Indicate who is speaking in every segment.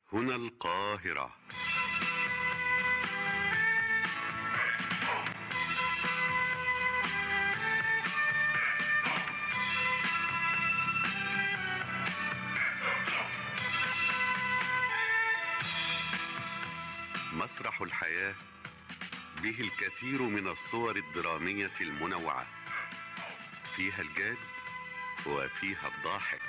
Speaker 1: هنا القاهرة مسرح الحياة به الكثير من الصور الدرامية المنوعة فيها الجاد وفيها الضاحك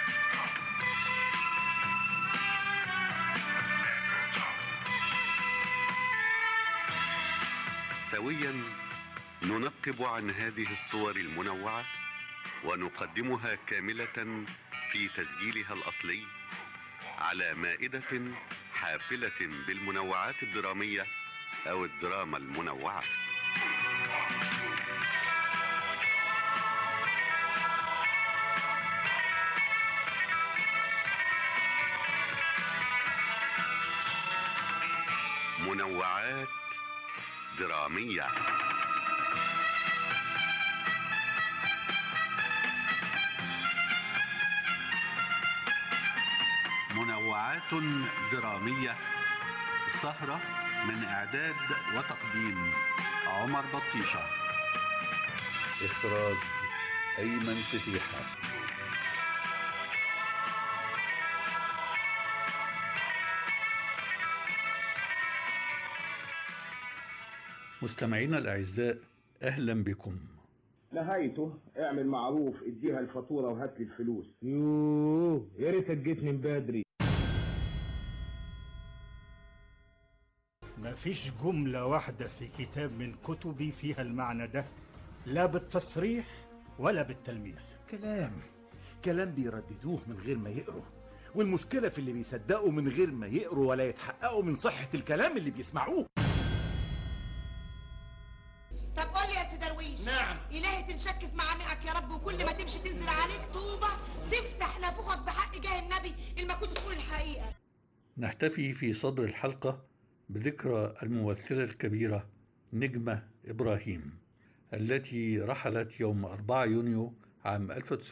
Speaker 1: سويا ننقب عن هذه الصور المنوعة ونقدمها كاملة في تسجيلها الأصلي على مائدة حافلة بالمنوعات الدرامية أو الدراما المنوعة منوعات درامية منوعات درامية سهرة من إعداد وتقديم عمر بطيشة
Speaker 2: إخراج أيمن فتيحة مستمعينا الأعزاء أهلا بكم
Speaker 3: نهايته اعمل معروف اديها الفاتوره وهات لي الفلوس
Speaker 4: يوه يا ريتك جيت من بدري
Speaker 5: ما فيش جملة واحدة في كتاب من كتبي فيها المعنى ده لا بالتصريح ولا بالتلميح
Speaker 6: كلام كلام بيرددوه من غير ما يقروا والمشكلة في اللي بيصدقوا من غير ما يقروا ولا يتحققوا من صحة الكلام اللي بيسمعوه
Speaker 7: طب قول لي يا سي درويش
Speaker 8: نعم.
Speaker 7: إلهي تنشك في معامقك يا رب وكل ما تمشي تنزل عليك طوبة تفتح نافوخك بحق جاه النبي اللي ما كنت تقول الحقيقة
Speaker 2: نحتفي في صدر الحلقة بذكرى الممثلة الكبيرة نجمة إبراهيم التي رحلت يوم 4 يونيو عام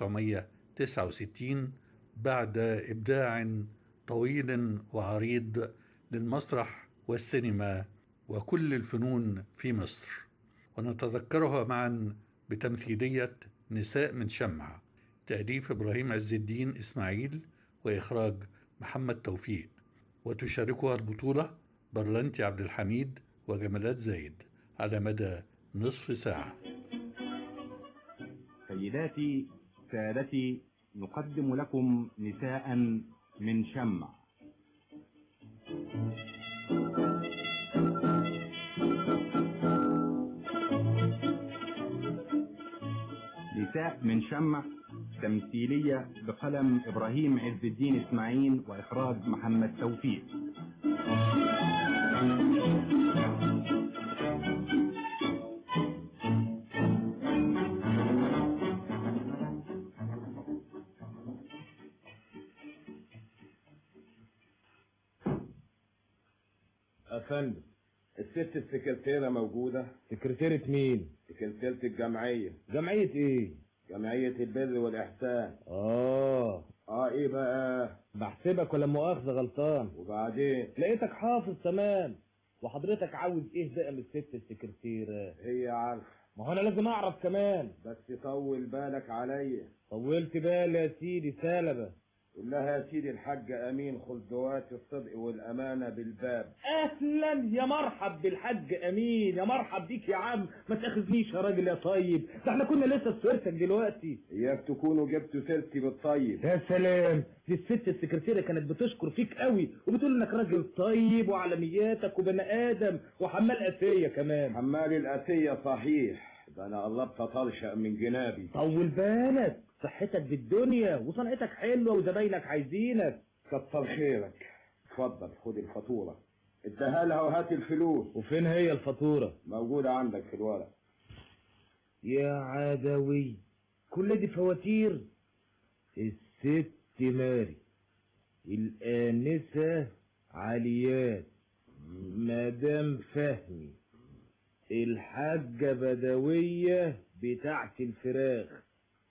Speaker 2: 1969 بعد إبداع طويل وعريض للمسرح والسينما وكل الفنون في مصر ونتذكرها معا بتمثيلية نساء من شمع تأليف إبراهيم عز الدين إسماعيل وإخراج محمد توفيق وتشاركها البطولة برلنتي عبد الحميد وجمالات زايد على مدى نصف ساعة
Speaker 3: سيداتي سادتي نقدم لكم نساء من شمع نساء من شمع تمثيلية بقلم إبراهيم عز الدين إسماعيل وإخراج محمد توفيق
Speaker 4: افندم
Speaker 3: الست السكرتيرة موجودة
Speaker 4: سكرتيرة مين
Speaker 3: سكرتيرة الجمعية
Speaker 4: جمعية ايه
Speaker 3: جمعية البر والإحسان
Speaker 4: اه
Speaker 3: اه ايه بقى
Speaker 4: بحسبك ولا مؤاخذة غلطان
Speaker 3: وبعدين
Speaker 4: لقيتك حافظ تمام وحضرتك عاوز ايه بقى من الست السكرتيرة
Speaker 3: هي عارفة
Speaker 4: ما هو انا لازم اعرف كمان
Speaker 3: بس طول بالك عليا
Speaker 4: طولت بالي يا سيدي سلبة
Speaker 3: قول لها يا سيدي الحاج امين خلدوات الصدق والامانه بالباب
Speaker 4: اهلا يا مرحب بالحاج امين يا مرحب بيك يا عم ما تاخذنيش يا راجل يا طيب ده احنا كنا لسه في سيرتك دلوقتي
Speaker 3: اياك تكونوا جبتوا سيرتي بالطيب
Speaker 4: يا سلام دي الست السكرتيرة كانت بتشكر فيك قوي وبتقول انك راجل طيب وعلمياتك وبني ادم وحمال اسية كمان
Speaker 3: حمال الاسيه صحيح ده انا قلبت طرشق من جنابي
Speaker 4: طول بالك صحتك بالدنيا وصنعتك حلوة وزباينك عايزينك
Speaker 3: كتر خيرك اتفضل خد الفاتوره اديها لها وهات الفلوس
Speaker 4: وفين هي الفاتورة
Speaker 3: موجوده عندك في الورق
Speaker 4: يا عدوي كل دي فواتير الست ماري الآنسة عليات مدام فهمي الحاجة بدوية بتاعت الفراخ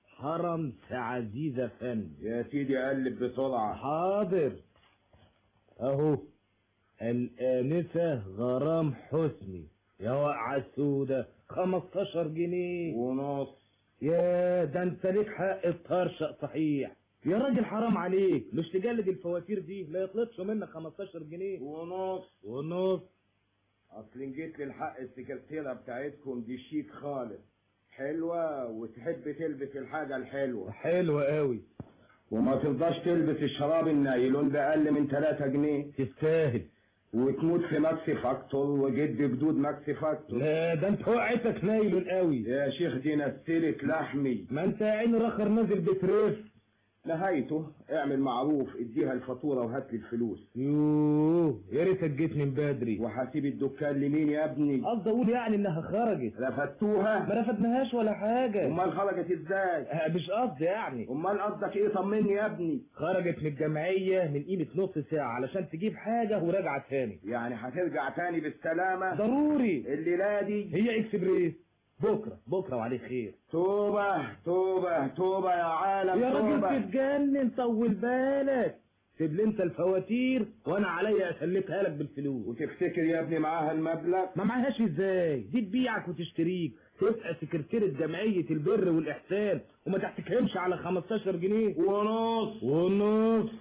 Speaker 4: حرم عزيزة فندم
Speaker 3: يا سيدي قلب بسرعه
Speaker 4: حاضر اهو الآنسة غرام حسني يا وقعة السودة 15 جنيه
Speaker 3: ونص
Speaker 4: يا ده انت ليك حق الطرشق صحيح يا راجل حرام عليك مش تجلد الفواتير دي لا يطلبش منك 15 جنيه
Speaker 3: ونص
Speaker 4: ونص
Speaker 3: اصل جيت للحق السكرتيرة بتاعتكم دي شيك خالص حلوة وتحب تلبس الحاجة الحلوة
Speaker 4: حلوة قوي
Speaker 3: وما ترضاش تلبس الشراب النايلون بأقل من 3 جنيه
Speaker 4: تستاهل
Speaker 3: وتموت في ماكسي فاكتور وجد جدود ماكسي فاكتور
Speaker 4: لا ده انت وقعتك نايل قوي
Speaker 3: يا شيخ دي نسلة لحمي
Speaker 4: ما انت يا عيني رخر نازل بترف
Speaker 3: نهايته اعمل معروف اديها الفاتورة وهات لي الفلوس
Speaker 4: يوه يا ريتك جيت من بدري
Speaker 3: وهسيب الدكان لمين يا ابني
Speaker 4: قصدي اقول يعني انها خرجت
Speaker 3: رفدتوها
Speaker 4: ما رفدناهاش ولا حاجة
Speaker 3: امال خرجت ازاي
Speaker 4: آه، مش قصدي يعني
Speaker 3: امال قصدك ايه طمني يا ابني
Speaker 4: خرجت من الجمعية من قيمة نص ساعة علشان تجيب حاجة وراجعة تاني
Speaker 3: يعني هترجع تاني بالسلامة
Speaker 4: ضروري
Speaker 3: الليلة دي
Speaker 4: هي اكسبريس بكرة بكرة وعليه خير
Speaker 3: توبة توبة توبة يا عالم
Speaker 4: يا راجل
Speaker 3: توبة
Speaker 4: تتجنن طول بالك سيب لي انت الفواتير وانا عليا اسلكها لك بالفلوس
Speaker 3: وتفتكر يا ابني معاها المبلغ
Speaker 4: ما معهاش ازاي دي تبيعك وتشتريك تبقى سكرتيرة جمعية البر والإحسان وما تحتكمش على 15 جنيه
Speaker 3: ونص
Speaker 4: ونص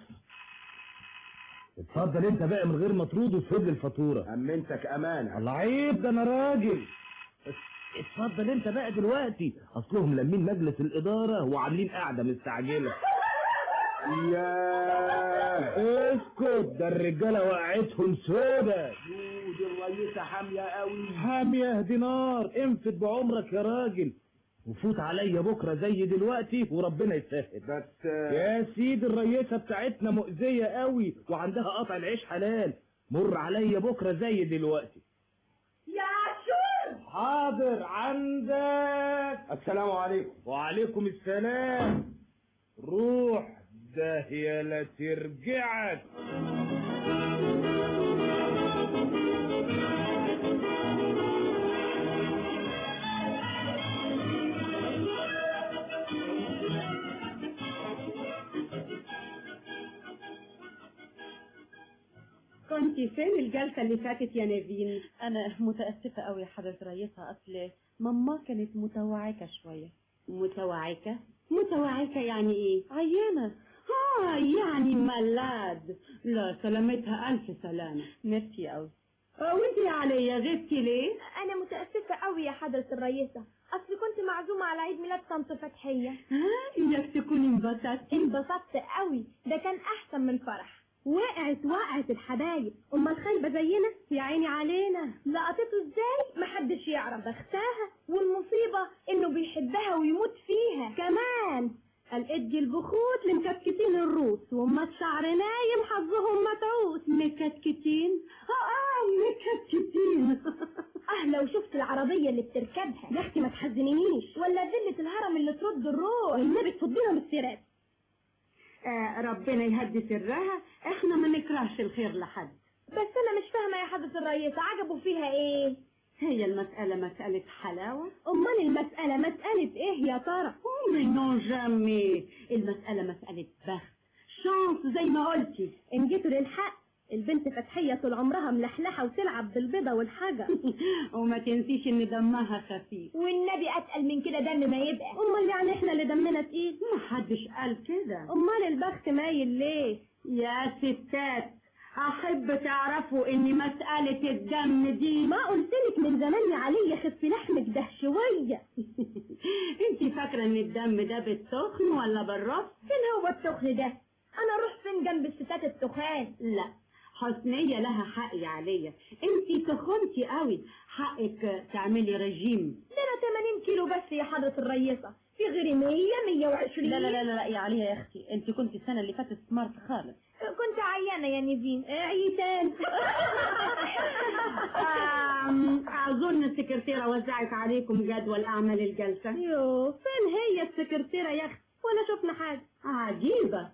Speaker 4: اتفضل انت بقى من غير مطرود وسيب لي الفاتورة
Speaker 3: امنتك امانة
Speaker 4: الله عيب ده انا راجل اتفضل انت بقى دلوقتي اصلهم لمين مجلس الاداره وعاملين قاعده مستعجله
Speaker 3: ياه
Speaker 4: اسكت ده الرجاله وقعتهم سودا
Speaker 3: دي الرئيسة حامية قوي
Speaker 4: حاميه دينار انفد بعمرك يا راجل وفوت عليا بكره زي دلوقتي وربنا يسهل
Speaker 3: بس
Speaker 4: يا سيدي الرئيسه بتاعتنا مؤذيه قوي وعندها قطع العيش حلال مر عليا بكره زي دلوقتي
Speaker 7: يا عاشور
Speaker 4: حاضر عندك
Speaker 3: السلام عليكم
Speaker 4: وعليكم السلام روح داهية لا ترجعك
Speaker 8: كنت فين الجلسة اللي فاتت يا نيفين؟
Speaker 9: أنا متأسفة أوي يا حضرة رئيسة أصل ماما كانت متوعكة شوية
Speaker 8: متوعكة؟ متوعكة يعني ايه؟
Speaker 9: عيانة
Speaker 8: اه يعني ملاد لا سلامتها ألف سلامة
Speaker 9: ميرسي أوي
Speaker 8: آه، وانت يا عليا غبتي ليه؟
Speaker 10: أنا متأسفة قوي يا حضرة الرئيسة أصل كنت معزومة على عيد ميلاد طنط فتحية
Speaker 8: ها إياك تكوني انبسطتي
Speaker 10: انبسطت قوي ده كان أحسن من الفرح وقعت وقعت الحبايب أمال خايبة زينا يا عيني علينا لقطته ازاي محدش يعرف بختها والمصيبة إنه بيحبها ويموت فيها كمان قال ادي البخوت لمكتكتين الروس وما الشعر نايم حظهم متعوس مكتكتين اه اه مكتكتين اه لو شفت العربية اللي بتركبها يا اختي ما تحزنينيش ولا ذلة الهرم اللي ترد الروح النبي تفضينا من السيرات
Speaker 8: آه ربنا يهدي سرها احنا ما نكرهش الخير لحد
Speaker 10: بس انا مش فاهمة يا حضرة الرئيس عجبوا فيها ايه
Speaker 8: هي المسألة مسألة حلاوة
Speaker 10: امال المسألة مسألة ايه يا ترى
Speaker 8: نو جامي المسألة مسألة بخت شانس زي ما قلتي
Speaker 10: ان جيتوا للحق البنت فتحية طول عمرها ملحلحة وتلعب بالبيضة والحجر
Speaker 8: وما تنسيش ان دمها خفيف
Speaker 10: والنبي اتقل من كده دم ما يبقى امال يعني احنا اللي دمنا تقيل
Speaker 8: ما حدش قال كده
Speaker 10: امال البخت مايل ليه
Speaker 8: يا ستات احب تعرفوا ان مسألة الدم دي
Speaker 10: ما قلتلك من زمان يا علي خف لحمك ده شوية
Speaker 8: انت فاكرة ان الدم ده بالتخن ولا بالرفض
Speaker 10: فين هو التخن ده انا اروح فين جنب الستات التخان
Speaker 8: لا حسنية لها حق يا عليا انت تخنتي قوي حقك تعملي رجيم
Speaker 10: ده انا 80 كيلو بس يا حضرة الرئيسة في غيري 100 120
Speaker 9: لا لا لا لا يا عليا يا أختي أنت كنت السنة اللي فاتت سمارت خالص
Speaker 10: كنت عيانة يا نيفين عيتان
Speaker 8: آم، اظن السكرتيرة وزعت عليكم جدول اعمال الجلسة
Speaker 10: يو فين هي السكرتيرة يا اختي ولا شفنا حاجة
Speaker 8: عجيبة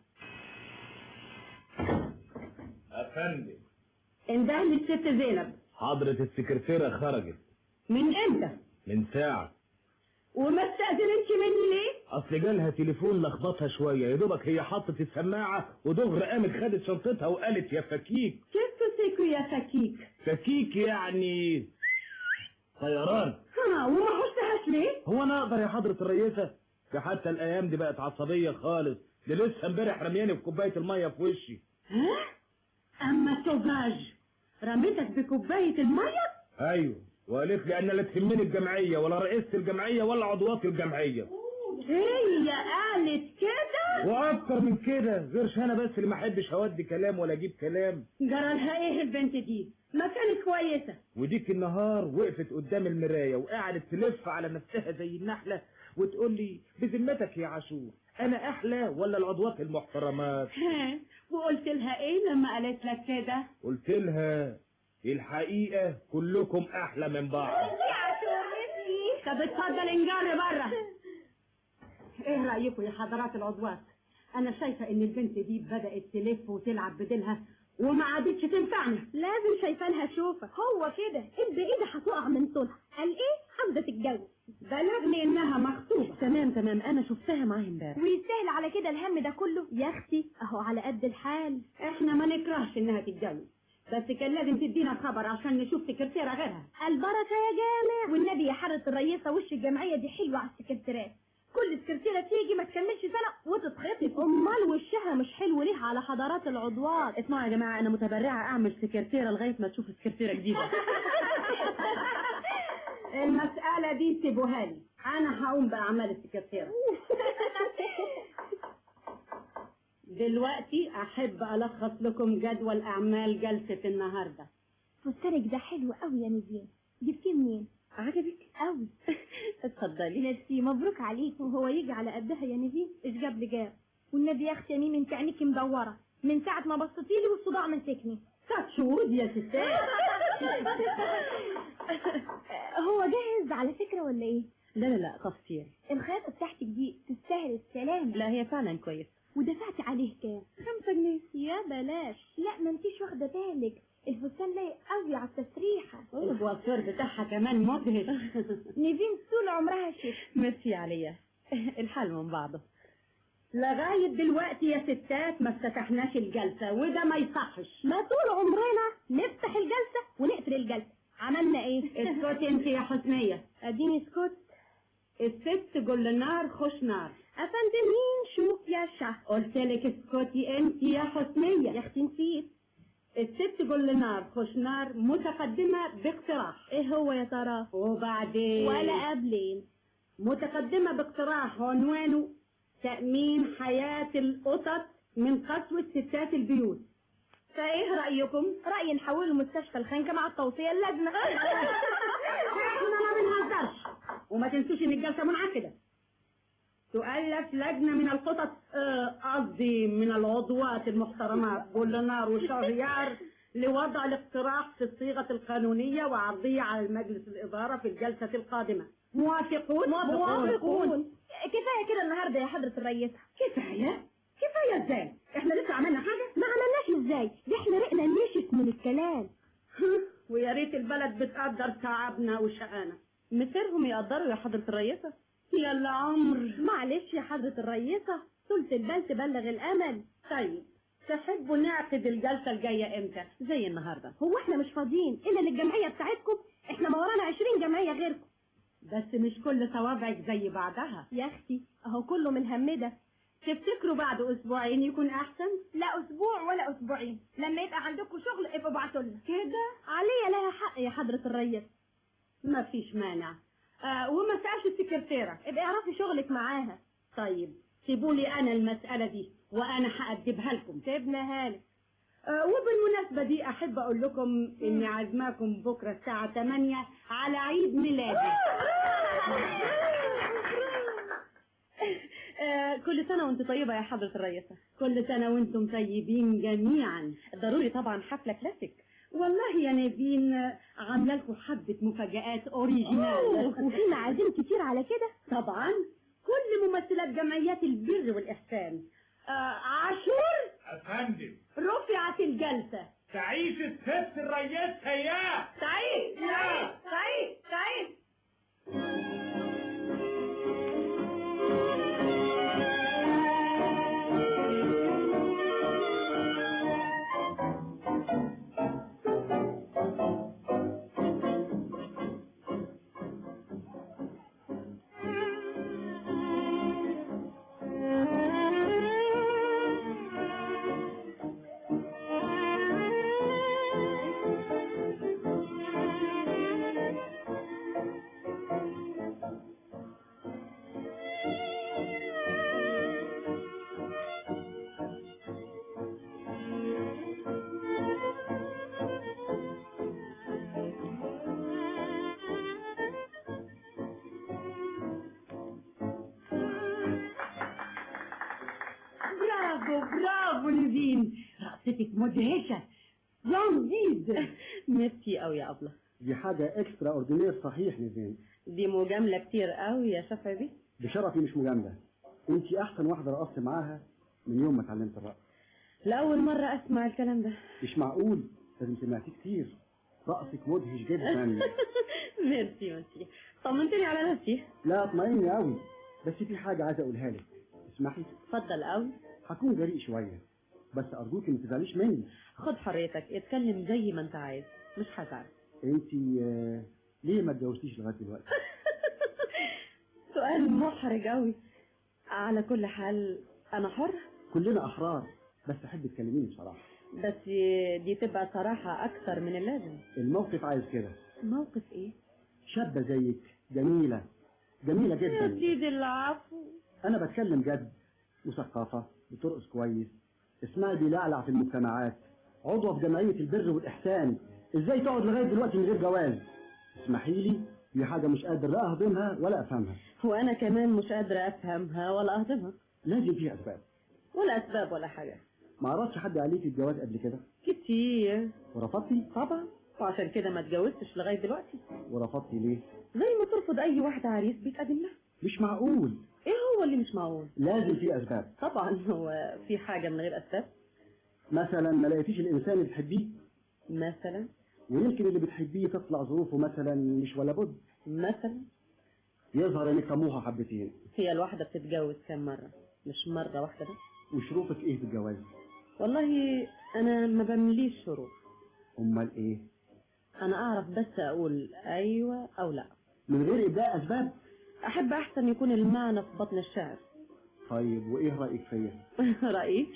Speaker 4: افندم
Speaker 8: انده لي الست زينب
Speaker 4: حضرة السكرتيرة خرجت
Speaker 8: من امتى
Speaker 4: من ساعة
Speaker 8: وما استأذنتش مني ليه
Speaker 4: اصل جالها تليفون لخبطها شويه يا دوبك هي حطت السماعه ودغري قامت خدت شنطتها وقالت يا فكيك
Speaker 8: كيف تسيكو يا فكيك
Speaker 4: فكيك يعني طيران
Speaker 8: ها وما حسهاش ليه
Speaker 4: هو انا اقدر يا حضره الرئيسه ده حتى الايام دي بقت عصبيه خالص ده لسه امبارح رمياني بكوبايه الميه في وشي
Speaker 8: ها اما سوفاج رميتك بكوبايه الميه
Speaker 4: ايوه وقالت لي انا لا تهمني الجمعيه ولا رئيسه الجمعيه ولا عضوات الجمعيه
Speaker 8: هي قالت كده
Speaker 4: واكتر من كده غيرش انا بس اللي ما احبش اودي كلام ولا اجيب كلام
Speaker 8: جرالها ايه البنت دي ما كانت كويسه
Speaker 4: وديك النهار وقفت قدام المرايه وقعدت تلف على نفسها زي النحله وتقول لي بذمتك يا عاشور انا احلى ولا العضوات المحترمات
Speaker 8: ها وقلت لها ايه لما قالت لك كده
Speaker 4: قلت لها الحقيقه كلكم احلى من بعض
Speaker 8: طب اتفضل انجر بره ايه رايكم يا حضرات العضوات انا شايفه ان البنت دي بدات تلف وتلعب بديلها وما عادتش تنفعنا
Speaker 10: لازم شايفه لها شوفه هو كده البعيده هتقع من طولها قال ايه عاوزه تتجوز
Speaker 8: بلغني انها مخطوبه
Speaker 9: تمام تمام انا شفتها معاه امبارح
Speaker 10: ويستاهل على كده الهم ده كله يا اختي اهو على قد الحال
Speaker 8: احنا ما نكرهش انها تتجوز بس كان لازم تدينا خبر عشان نشوف سكرتيره غيرها
Speaker 10: البركه يا جامع والنبي يا حضره الرئيسه وش الجمعيه دي حلوه على السكرتيرات كل سكرتيره تيجي ما تكملش سنه وتتخطف امال وشها مش حلو ليه على حضرات العضوات
Speaker 9: اسمعوا يا جماعه انا متبرعه اعمل سكرتيره لغايه ما تشوف سكرتيره جديده
Speaker 8: المساله دي سيبوها لي انا هقوم باعمال السكرتيره دلوقتي احب الخص لكم جدول اعمال جلسه النهارده
Speaker 10: فستانك ده حلو قوي يا نزين جبتيه منين
Speaker 9: عجبك
Speaker 10: قوي
Speaker 9: اتفضلي
Speaker 10: ميرسي مبروك عليك وهو يجي على قدها يا نزين ايش جاب لي جاب والنبي يا اختي يا ميمي انت عينيكي مدوره من ساعه ما بصيتي لي والصداع مسكني
Speaker 8: شهود يا ستات
Speaker 10: هو جاهز على فكره ولا ايه
Speaker 9: لا لا لا تفصيل
Speaker 10: الخياطه بتاعتك دي تستاهل السلام
Speaker 9: لا هي فعلا كويس
Speaker 10: ودفعتي عليه كام خمسة جنيه يا بلاش لا ما انتيش واخده بالك الفستان لايق قوي على التسريحه
Speaker 8: الكوافير بتاعها كمان مدهش
Speaker 10: نيفين طول عمرها شيخ
Speaker 9: ميرسي عليا الحال من بعضه
Speaker 8: لغاية دلوقتي يا ستات ما افتتحناش الجلسة وده ما يصحش
Speaker 10: ما طول عمرنا نفتح الجلسه ونقفل الجلسه عملنا ايه
Speaker 8: اسكتي انت يا حسنية
Speaker 10: اديني اسكت
Speaker 8: الست جل نار خش نار
Speaker 10: افندم مين شوف يا شه
Speaker 8: قلت لك اسكتي انت يا حسنية
Speaker 10: يا اختي نسيت
Speaker 8: الست جل نار خش نار متقدمة باقتراح
Speaker 10: ايه هو يا ترى
Speaker 8: وبعدين
Speaker 10: ولا قبلين
Speaker 8: متقدمة باقتراح عنوانه تأمين حياة القطط من قسوة ستات البيوت فايه رأيكم؟
Speaker 10: رأيي نحوله مستشفى الخنكة مع التوصية اللازمة
Speaker 8: احنا ما بنهزرش وما تنسوش ان الجلسة منعقدة تؤلف لجنة من القطط آه، قصدي من العضوات المحترمات بولنار وشهريار لوضع الاقتراح في الصيغة القانونية وعرضه على المجلس الإدارة في الجلسة القادمة موافقون؟
Speaker 10: موافقون كفاية كده النهاردة يا حضرة الرئيسة
Speaker 8: كفاية؟ كفاية ازاي؟ احنا لسه عملنا حاجة؟
Speaker 10: ما عملناش ازاي دي احنا رقنا نشف من الكلام
Speaker 8: ويا ريت البلد بتقدر تعبنا وشقانا
Speaker 9: مصيرهم يقدروا يا حضرة الرئيسة
Speaker 8: يلا عمر
Speaker 10: معلش يا حضرة الرئيسة ثلث البال تبلغ الأمل
Speaker 8: طيب تحبوا نعقد الجلسة الجاية امتى؟
Speaker 9: زي النهارده
Speaker 10: هو احنا مش فاضيين إلا للجمعية بتاعتكم احنا ما ورانا عشرين جمعية غيركم
Speaker 8: بس مش كل صوابعك زي بعضها
Speaker 10: يا أختي أهو كله من هم ده
Speaker 8: تفتكروا بعد اسبوعين يكون احسن؟
Speaker 10: لا أسبوع ولا أسبوعين لما يبقى عندكم شغل ابقوا ابعتوا لنا
Speaker 8: كده
Speaker 10: عليا لها حق يا حضرة الرئيس
Speaker 8: ما فيش مانع آه وما سألش السكرتيرة
Speaker 10: ابقي اعرفي شغلك معاها
Speaker 8: طيب سيبوا لي انا المسألة دي وانا هأدبها لكم
Speaker 10: سيبناها لك
Speaker 8: آه وبالمناسبة دي احب اقول لكم اني عازماكم بكرة الساعة 8 على عيد ميلادي
Speaker 9: آه كل سنة وانت طيبة يا حضرة الرئيسة
Speaker 8: كل سنة وانتم طيبين جميعا
Speaker 9: ضروري طبعا حفلة كلاسيك
Speaker 8: والله يا نادين آه، عامله لكم حبة مفاجآت اوريجينال
Speaker 10: وفي معازيم كتير على كده
Speaker 8: طبعا كل ممثلات جمعيات البر والإحسان آه عاشور
Speaker 4: افندم
Speaker 8: رفعت الجلسة
Speaker 4: تعيش الست الرياسة يا
Speaker 8: سعيد سعيد سعيد سعيد شخصيتك مدهشة جديد
Speaker 9: ميرسي قوي يا أبلة
Speaker 11: دي حاجة اكسترا اوردينير صحيح نزين
Speaker 9: دي مجاملة كتير قوي يا شفعي بيه
Speaker 11: بشرفي مش مجاملة انت احسن واحدة رقصت معاها من يوم ما اتعلمت الرقص
Speaker 9: لأول مرة أسمع الكلام ده
Speaker 11: مش معقول لازم سمعتيه كتير رقصك مدهش جدا
Speaker 9: ميرسي ميرسي طمنتني على نفسي
Speaker 11: لا اطمئني قوي بس في حاجة عايز اقولها لك اسمحي
Speaker 9: اتفضل قوي
Speaker 11: هكون جريء شوية بس ارجوكي ما تزعليش مني
Speaker 9: خد حريتك اتكلم زي ما انت عايز مش هزعل
Speaker 11: انت آه، ليه ما اتجوزتيش لغاية دلوقتي
Speaker 9: سؤال محرج قوي على كل حال أنا حر
Speaker 11: كلنا احرار بس احب تكلميني بصراحة
Speaker 9: بس دي تبقى صراحة أكثر من اللازم
Speaker 11: الموقف عايز كده
Speaker 9: موقف إيه؟
Speaker 11: شابة زيك جميلة جميلة
Speaker 9: يا
Speaker 11: جدا
Speaker 9: سيدي العفو
Speaker 11: أنا بتكلم جد مثقفة بترقص كويس اسمها بيلعلع في المجتمعات عضوة في جمعية البر والإحسان إزاي تقعد لغاية دلوقتي من غير جواز اسمحي لي دي حاجة مش قادر لا أهضمها ولا أفهمها
Speaker 9: وأنا كمان مش قادرة أفهمها ولا أهضمها
Speaker 11: لازم فيها أسباب
Speaker 9: ولا أسباب ولا حاجة
Speaker 11: ما عرضش حد عليك الجواز قبل كده
Speaker 9: كتير
Speaker 11: ورفضتي
Speaker 9: طبعا وعشان كده ما اتجوزتش لغاية دلوقتي
Speaker 11: ورفضتي ليه
Speaker 9: زي ما ترفض أي واحدة عريس بيتقدم لها
Speaker 11: مش معقول
Speaker 9: إيه هو اللي مش معقول؟
Speaker 11: لازم في أسباب
Speaker 9: طبعا هو في حاجة من غير أسباب
Speaker 11: مثلا ما لقيتيش الإنسان اللي بتحبيه
Speaker 9: مثلا
Speaker 11: ويمكن اللي بتحبيه تطلع ظروفه مثلا مش ولا بد
Speaker 9: مثلا
Speaker 11: يظهر انك طموحه حبتين
Speaker 9: هي الواحدة بتتجوز كم مرة مش مرة واحدة بس
Speaker 11: وشروطك ايه في الجواز
Speaker 9: والله أنا ما بمليش شروط
Speaker 11: امال ايه
Speaker 9: أنا أعرف بس أقول أيوة أو لا
Speaker 11: من غير ابداء اسباب
Speaker 9: أحب أحسن يكون المعنى في بطن الشعر
Speaker 11: طيب وايه رايك فيا
Speaker 9: رأيي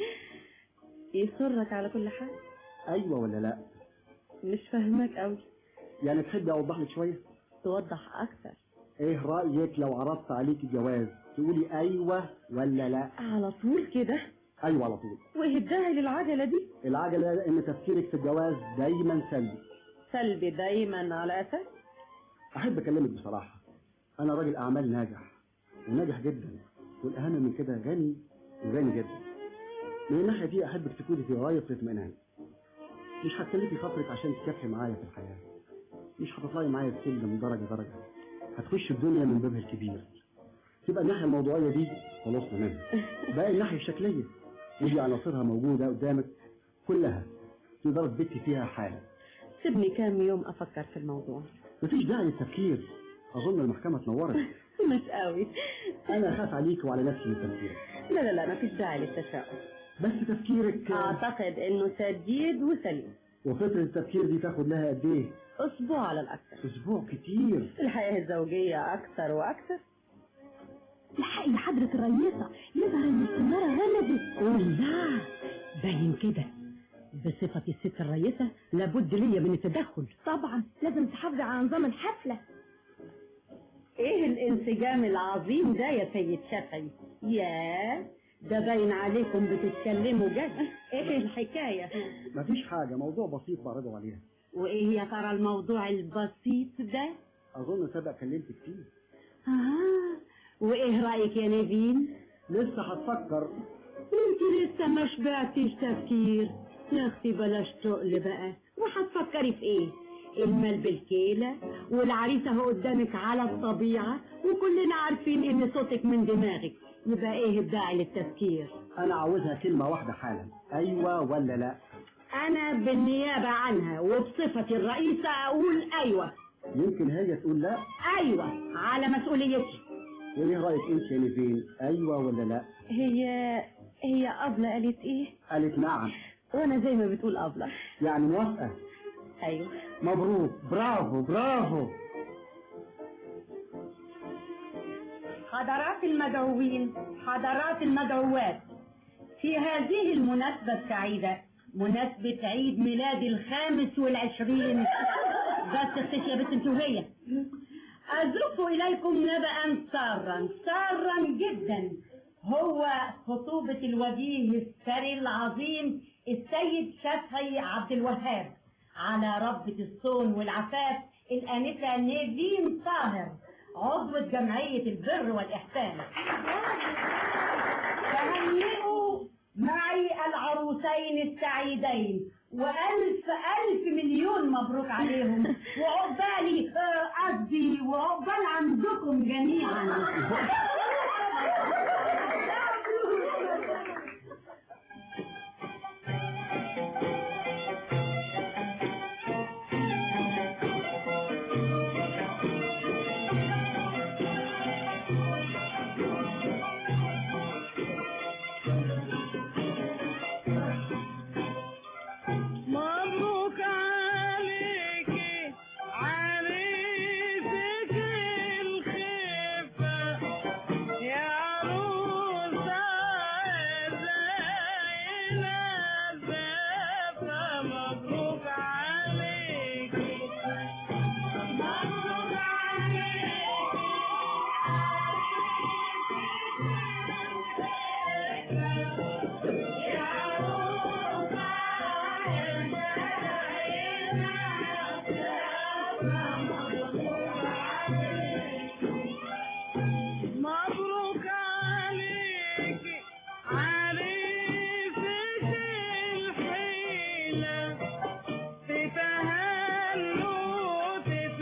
Speaker 9: يسرك على كل حال
Speaker 11: ايوه ولا لا
Speaker 9: مش فاهمك أوي
Speaker 11: يعني تحبي اوضح لك شويه
Speaker 9: توضح أكثر
Speaker 11: ايه رايك لو عرضت عليك الجواز تقولي ايوه ولا لا
Speaker 9: على طول كده
Speaker 11: ايوه على طول
Speaker 9: وإيه الداعي للعجلة دي
Speaker 11: العجله ان تفكيرك في الجواز دايما سلبي
Speaker 9: سلبي دايما على أساس
Speaker 11: احب اكلمك بصراحه انا راجل اعمال ناجح وناجح جدا والاهم من كده غني وغني جدا من الناحيه دي احبك تكوني في غايه الاطمئنان مش هتكلفي خاطرك عشان تكافحي معايا في الحياه مش هتطلعي معايا السلم درجه درجه هتخش الدنيا من بابها الكبير تبقى الناحيه الموضوعيه دي خلصنا منها باقي الناحيه الشكليه ودي عناصرها موجوده قدامك كلها تقدر تبتي فيها حاله
Speaker 9: سيبني كام يوم أفكر في الموضوع
Speaker 11: مفيش داعي للتفكير اظن المحكمه اتنورت
Speaker 9: مش قوي
Speaker 11: انا خاف عليك وعلى نفسي من تفكيرك
Speaker 9: لا لا لا ما فيش داعي للتشاؤم
Speaker 11: بس تفكيرك
Speaker 9: أعتقد إنه سديد وسليم
Speaker 11: وفترة التفكير دي تاخد لها قد ايه؟
Speaker 9: أسبوع على الأكثر
Speaker 11: اسبوع كتير
Speaker 9: الحياة الزوجية أكثر وأكثر
Speaker 8: الحقي حضرة الرئيسة يظهر ان السنارة غلبت لا باين كده بصفة الست الرئيسة لابد ليا من التدخل
Speaker 10: طبعا لازم تحافظي على نظام الحفلة
Speaker 8: ايه الانسجام العظيم ده يا سيد شفعي يا ده باين عليكم بتتكلموا جد ايه الحكاية
Speaker 11: مفيش حاجة موضوع بسيط بعرضه عليها
Speaker 8: وايه يا ترى الموضوع البسيط ده
Speaker 11: اظن سبق كلمتك فيه
Speaker 8: آه وايه رأيك يا نيفين
Speaker 11: لسه هتفكر
Speaker 8: انت لسه ما شبعتيش تفكير يا اختي بلاش تقل بقى وهتفكري في ايه المال بالكيلة والعريسة اهو قدامك على الطبيعة وكلنا عارفين ان صوتك من دماغك يبقى ايه الداعي للتفكير
Speaker 11: انا عاوزها كلمة واحدة حالا ايوه ولا لا
Speaker 8: انا بالنيابة عنها وبصفتي الرئيسة اقول ايوه
Speaker 11: يمكن هي تقول لا
Speaker 8: ايوه على مسؤوليتي
Speaker 11: وايه رايك انت يا نيفين ايوه ولا لا
Speaker 9: هي هي أبلة قالت إيه
Speaker 11: قالت نعم
Speaker 9: وأنا زي ما بتقول أبلة
Speaker 11: يعني موافقة
Speaker 9: أيوه
Speaker 11: مبروك برافو برافو
Speaker 8: حضرات المدعوين حضرات المدعوات في هذه المناسبة السعيدة مناسبة عيد ميلاد الخامس والعشرين بس اختي يا بنت انتوا هي أزف إليكم نبأ سارا سارا جدا هو خطوبة الوجيه الثري العظيم السيد شافعي عبد الوهاب على ربة الصون والعفاف الآنسة نيفين طاهر عضوة جمعية البر والإحسان تهنئوا معي العروسين السعيدين وألف ألف مليون مبروك عليهم وعقبالي آه، قصدي وعقبال عندكم جميعا
Speaker 12: مبروك عليكي عريسك الخفة يا عروسة زينة زفة مبروك عليكي مبروك عليكي يا مبروك عليك عريسك الحيلة تتهنوا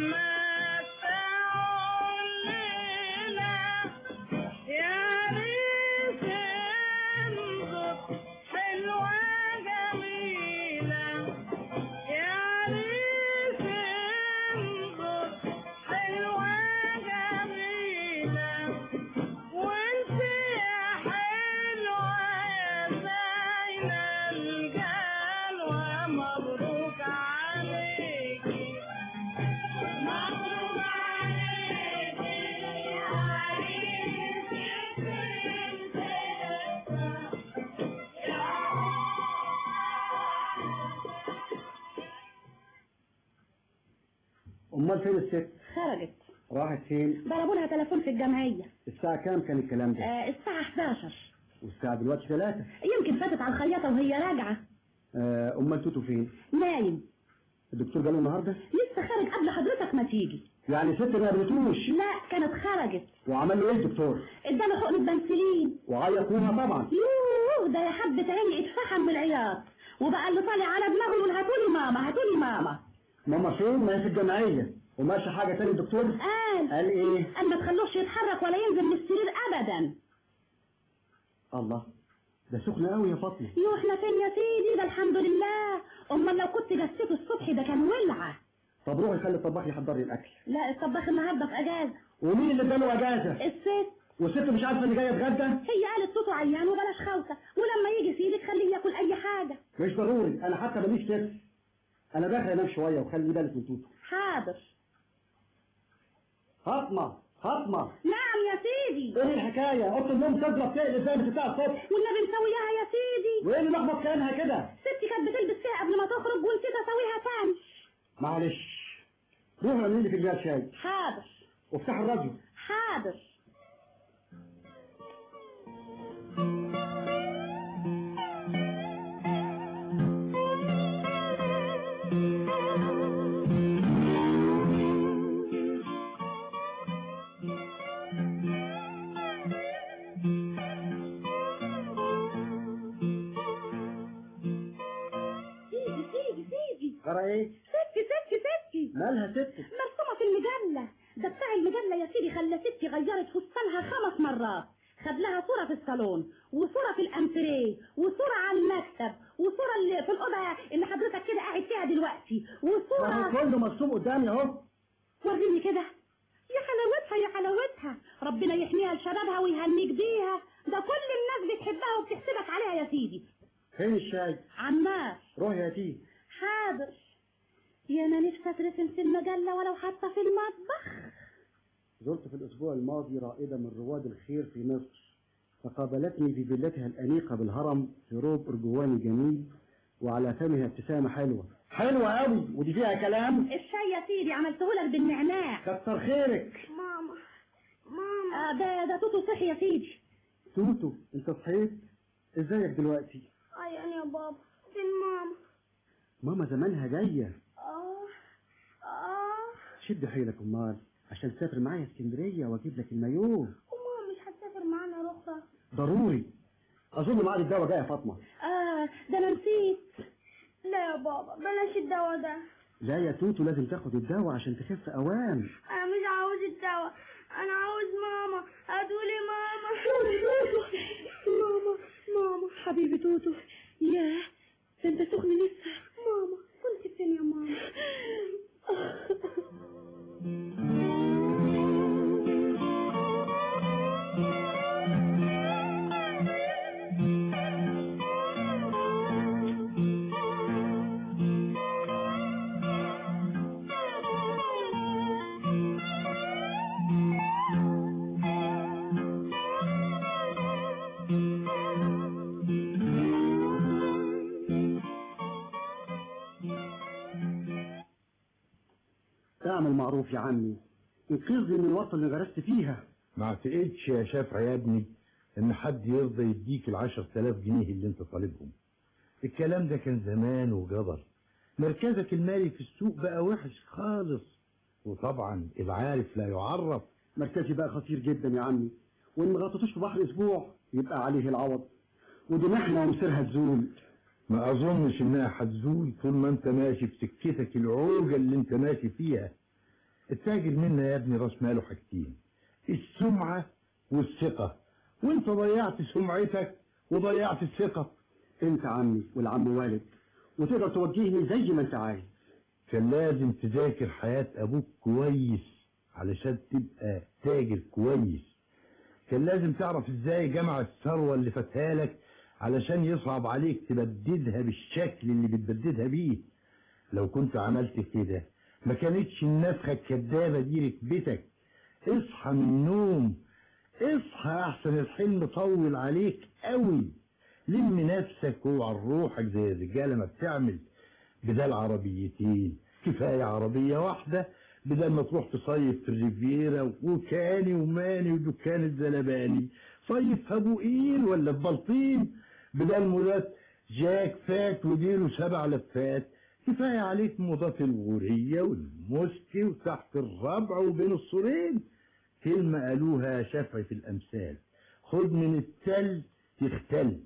Speaker 12: تتمتعوا الليلة يا ريت انظر حلوة جميلة يا ريت انظر حلوة جميلة وانت يا حلوة يا زينة الجلوة مبروك عليكي مبروك عليكي يا
Speaker 11: امال فين الست
Speaker 8: خرجت
Speaker 11: راحت فين
Speaker 8: ضربوا لها تليفون في الجمعية
Speaker 11: الساعه كام كان الكلام ده
Speaker 8: آه الساعة 11
Speaker 11: والساعه دلوقتي 3
Speaker 8: يمكن فاتت على الخياطة وهي راجعة
Speaker 11: آه امال توتو فين
Speaker 8: نايم
Speaker 11: الدكتور جاله النهارده
Speaker 8: لسه خارج قبل حضرتك ما تيجي
Speaker 11: يعني ست ما قابلتوش
Speaker 8: لا كانت خرجت
Speaker 11: وعمل له ايه الدكتور
Speaker 8: اداله حقنة بنسلين
Speaker 11: وعيطوها طبعا
Speaker 8: يوه ده يا حبة عيني اتفحم بالعياط وبقى اللي طالع على دماغه يقول هاتولي ماما هاتولي ماما
Speaker 11: ماما فين ما هي في الجمعيه وماشي حاجه تاني الدكتور
Speaker 8: قال
Speaker 11: قال ايه
Speaker 8: قال ما تخلوش يتحرك ولا ينزل من السرير ابدا
Speaker 11: الله ده سخنه قوي يا فاطمه
Speaker 8: يو احنا فين يا سيدي ده الحمد لله امال لو كنت جسيته الصبح ده كان ولعه
Speaker 11: طب روحي خلي الطباخ يحضر لي الاكل
Speaker 8: لا الطباخ النهارده في اجازه
Speaker 11: ومين اللي اداله اجازه
Speaker 8: الست
Speaker 11: والست مش عارفه ان جايه اتغدى
Speaker 8: هي قالت صوته عيان وبلاش خوته ولما يجي سيدك خليه ياكل اي حاجه
Speaker 11: مش ضروري انا حتى ماليش نفس انا داخل انام شويه وخلي بالك من توتو
Speaker 8: حاضر
Speaker 11: فاطمه فاطمه
Speaker 8: نعم يا سيدي
Speaker 11: ايه الحكايه اوضه النوم تضرب تقلب زي ما بتاع الصبح
Speaker 8: والنبي مسوياها يا سيدي
Speaker 11: وايه اللي لخبط كانها كده
Speaker 8: ستي كانت بتلبس فيها قبل ما تخرج ونسيت اسويها تاني
Speaker 11: معلش روح اعملي لي فنجان شاي
Speaker 8: حاضر
Speaker 11: وافتح الراديو
Speaker 8: حاضر سيدي سيدي سيدي
Speaker 11: ترى ايه
Speaker 8: ستي ستي ستي
Speaker 11: مالها ست
Speaker 8: مرسومة في المجلة ده بتاع المجلة يا سيدي خلى ستي غيرت فستانها خمس مرات خد لها صورة في الصالون وصورة في الأنتريه وصورة على المكتب وصورة اللي في الأوضة اللي حضرتك كده قاعد فيها دلوقتي
Speaker 11: ما هو
Speaker 8: وصورة
Speaker 11: كله مرسوم قدامي اهو
Speaker 8: وريني كده يا حلاوتها يا حلاوتها ربنا يحميها لشبابها ويهنيك بيها ده كل الناس بتحبها وبتحسدك عليها يا سيدي
Speaker 11: فين الشاي
Speaker 8: عمار
Speaker 11: روح يا تيه
Speaker 8: حاضر يا انا نفسي اترسم في المجلة ولو حتى في المطبخ
Speaker 11: زرت في الأسبوع الماضي رائدة من رواد الخير في مصر فقابلتني في فيلتها الأنيقة بالهرم في روب أرجواني جميل وعلى فمها ابتسامة حلوة حلوة قوي ودي فيها كلام
Speaker 8: الشاي يا سيدي عملته لك بالنعناع
Speaker 11: كتر خيرك
Speaker 8: ماما ماما آه ده ده توتو صحي يا سيدي
Speaker 11: توتو انت صحيت ازيك دلوقتي
Speaker 10: عيان يا بابا فين ماما
Speaker 11: ماما زمانها جاية
Speaker 10: اه اه
Speaker 11: شد حيلك امال عشان تسافر معايا اسكندرية واجيب لك المايوه
Speaker 10: وماما مش هتسافر معانا رخرة
Speaker 11: ضروري اظن ميعاد الدواء جاي يا فاطمه
Speaker 10: اه ده انا نسيت لا يا بابا بلاش الدواء ده
Speaker 11: لا يا توتو لازم تاخد الدواء عشان تخف اوام
Speaker 10: انا مش عاوز الدواء انا عاوز ماما هاتولي ماما
Speaker 9: ماما ماما حبيبي توتو ياه ده انت سخن لسه
Speaker 10: ماما كنت فين يا ماما
Speaker 11: اعمل معروف يا عمي انقذني من الورطه اللي غرست فيها
Speaker 13: ما اعتقدش يا شافعي يا ابني ان حد يرضى يديك العشر تلاف جنيه اللي انت طالبهم الكلام ده كان زمان وجبر مركزك المالي في السوق بقى وحش خالص وطبعا العارف لا يعرف
Speaker 11: مركزي بقى خطير جدا يا عمي وان ما غطيتوش في بحر اسبوع يبقى عليه العوض ودي محنه ومصيرها تزول
Speaker 13: ما اظنش انها هتزول طول ما انت ماشي في سكتك العوجة اللي انت ماشي فيها التاجر منا يا ابني راس ماله حاجتين السمعة والثقة وانت ضيعت سمعتك وضيعت الثقة
Speaker 11: انت عمي والعم والد وتقدر توجهني زي ما انت عايز
Speaker 13: كان لازم تذاكر حياة ابوك كويس علشان تبقى تاجر كويس كان لازم تعرف ازاي جمع الثروة اللي فاتها لك علشان يصعب عليك تبددها بالشكل اللي بتبددها بيه لو كنت عملت كده ما كانتش النفخة الكدابة دي ركبتك اصحى من النوم اصحى احسن الحلم طول عليك قوي لم نفسك واوعى روحك زي الرجالة ما بتعمل بدل عربيتين كفاية عربية واحدة بدل ما تروح تصيف في الريفيرا وكاني وماني ودكان الزلباني صيف في ابو قير ولا في بلطيم بدل مولات جاك فات وديله سبع لفات كفاية عليك موضات الغورية والمسكي وتحت الربع وبين السورين كلمة قالوها شافعي في الأمثال خد من التل تختل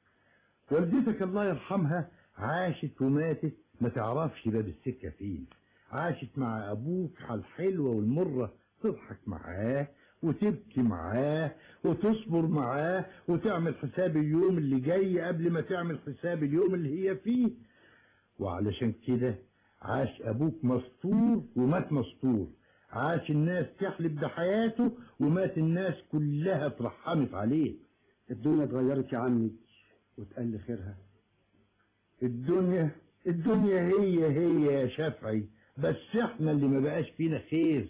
Speaker 13: والدتك الله يرحمها عاشت وماتت ما تعرفش باب السكة فين عاشت مع أبوك على الحلوة والمرة تضحك معاه وتبكي معاه وتصبر معاه وتعمل حساب اليوم اللي جاي قبل ما تعمل حساب اليوم اللي هي فيه وعلشان كده عاش أبوك مستور ومات مستور عاش الناس تحلف بحياته ومات الناس كلها اترحمت عليه
Speaker 11: الدنيا اتغيرت يا عمي وتقل خيرها
Speaker 13: الدنيا الدنيا هي هي يا شافعي بس احنا اللي ما بقاش فينا خير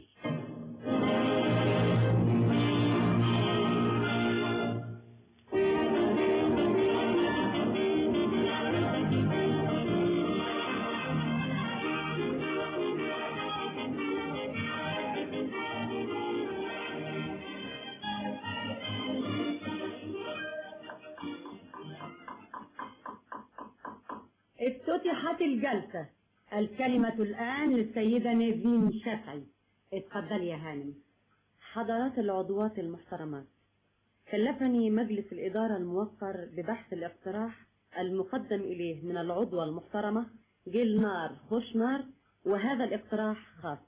Speaker 8: افتتحت الجلسة الكلمة الآن للسيدة نيفين شافعي اتفضلي يا هانم
Speaker 9: حضرات العضوات المحترمات كلفني مجلس الإدارة الموقر ببحث الاقتراح المقدم إليه من العضوة المحترمة جيل نار خش نار وهذا الاقتراح خاص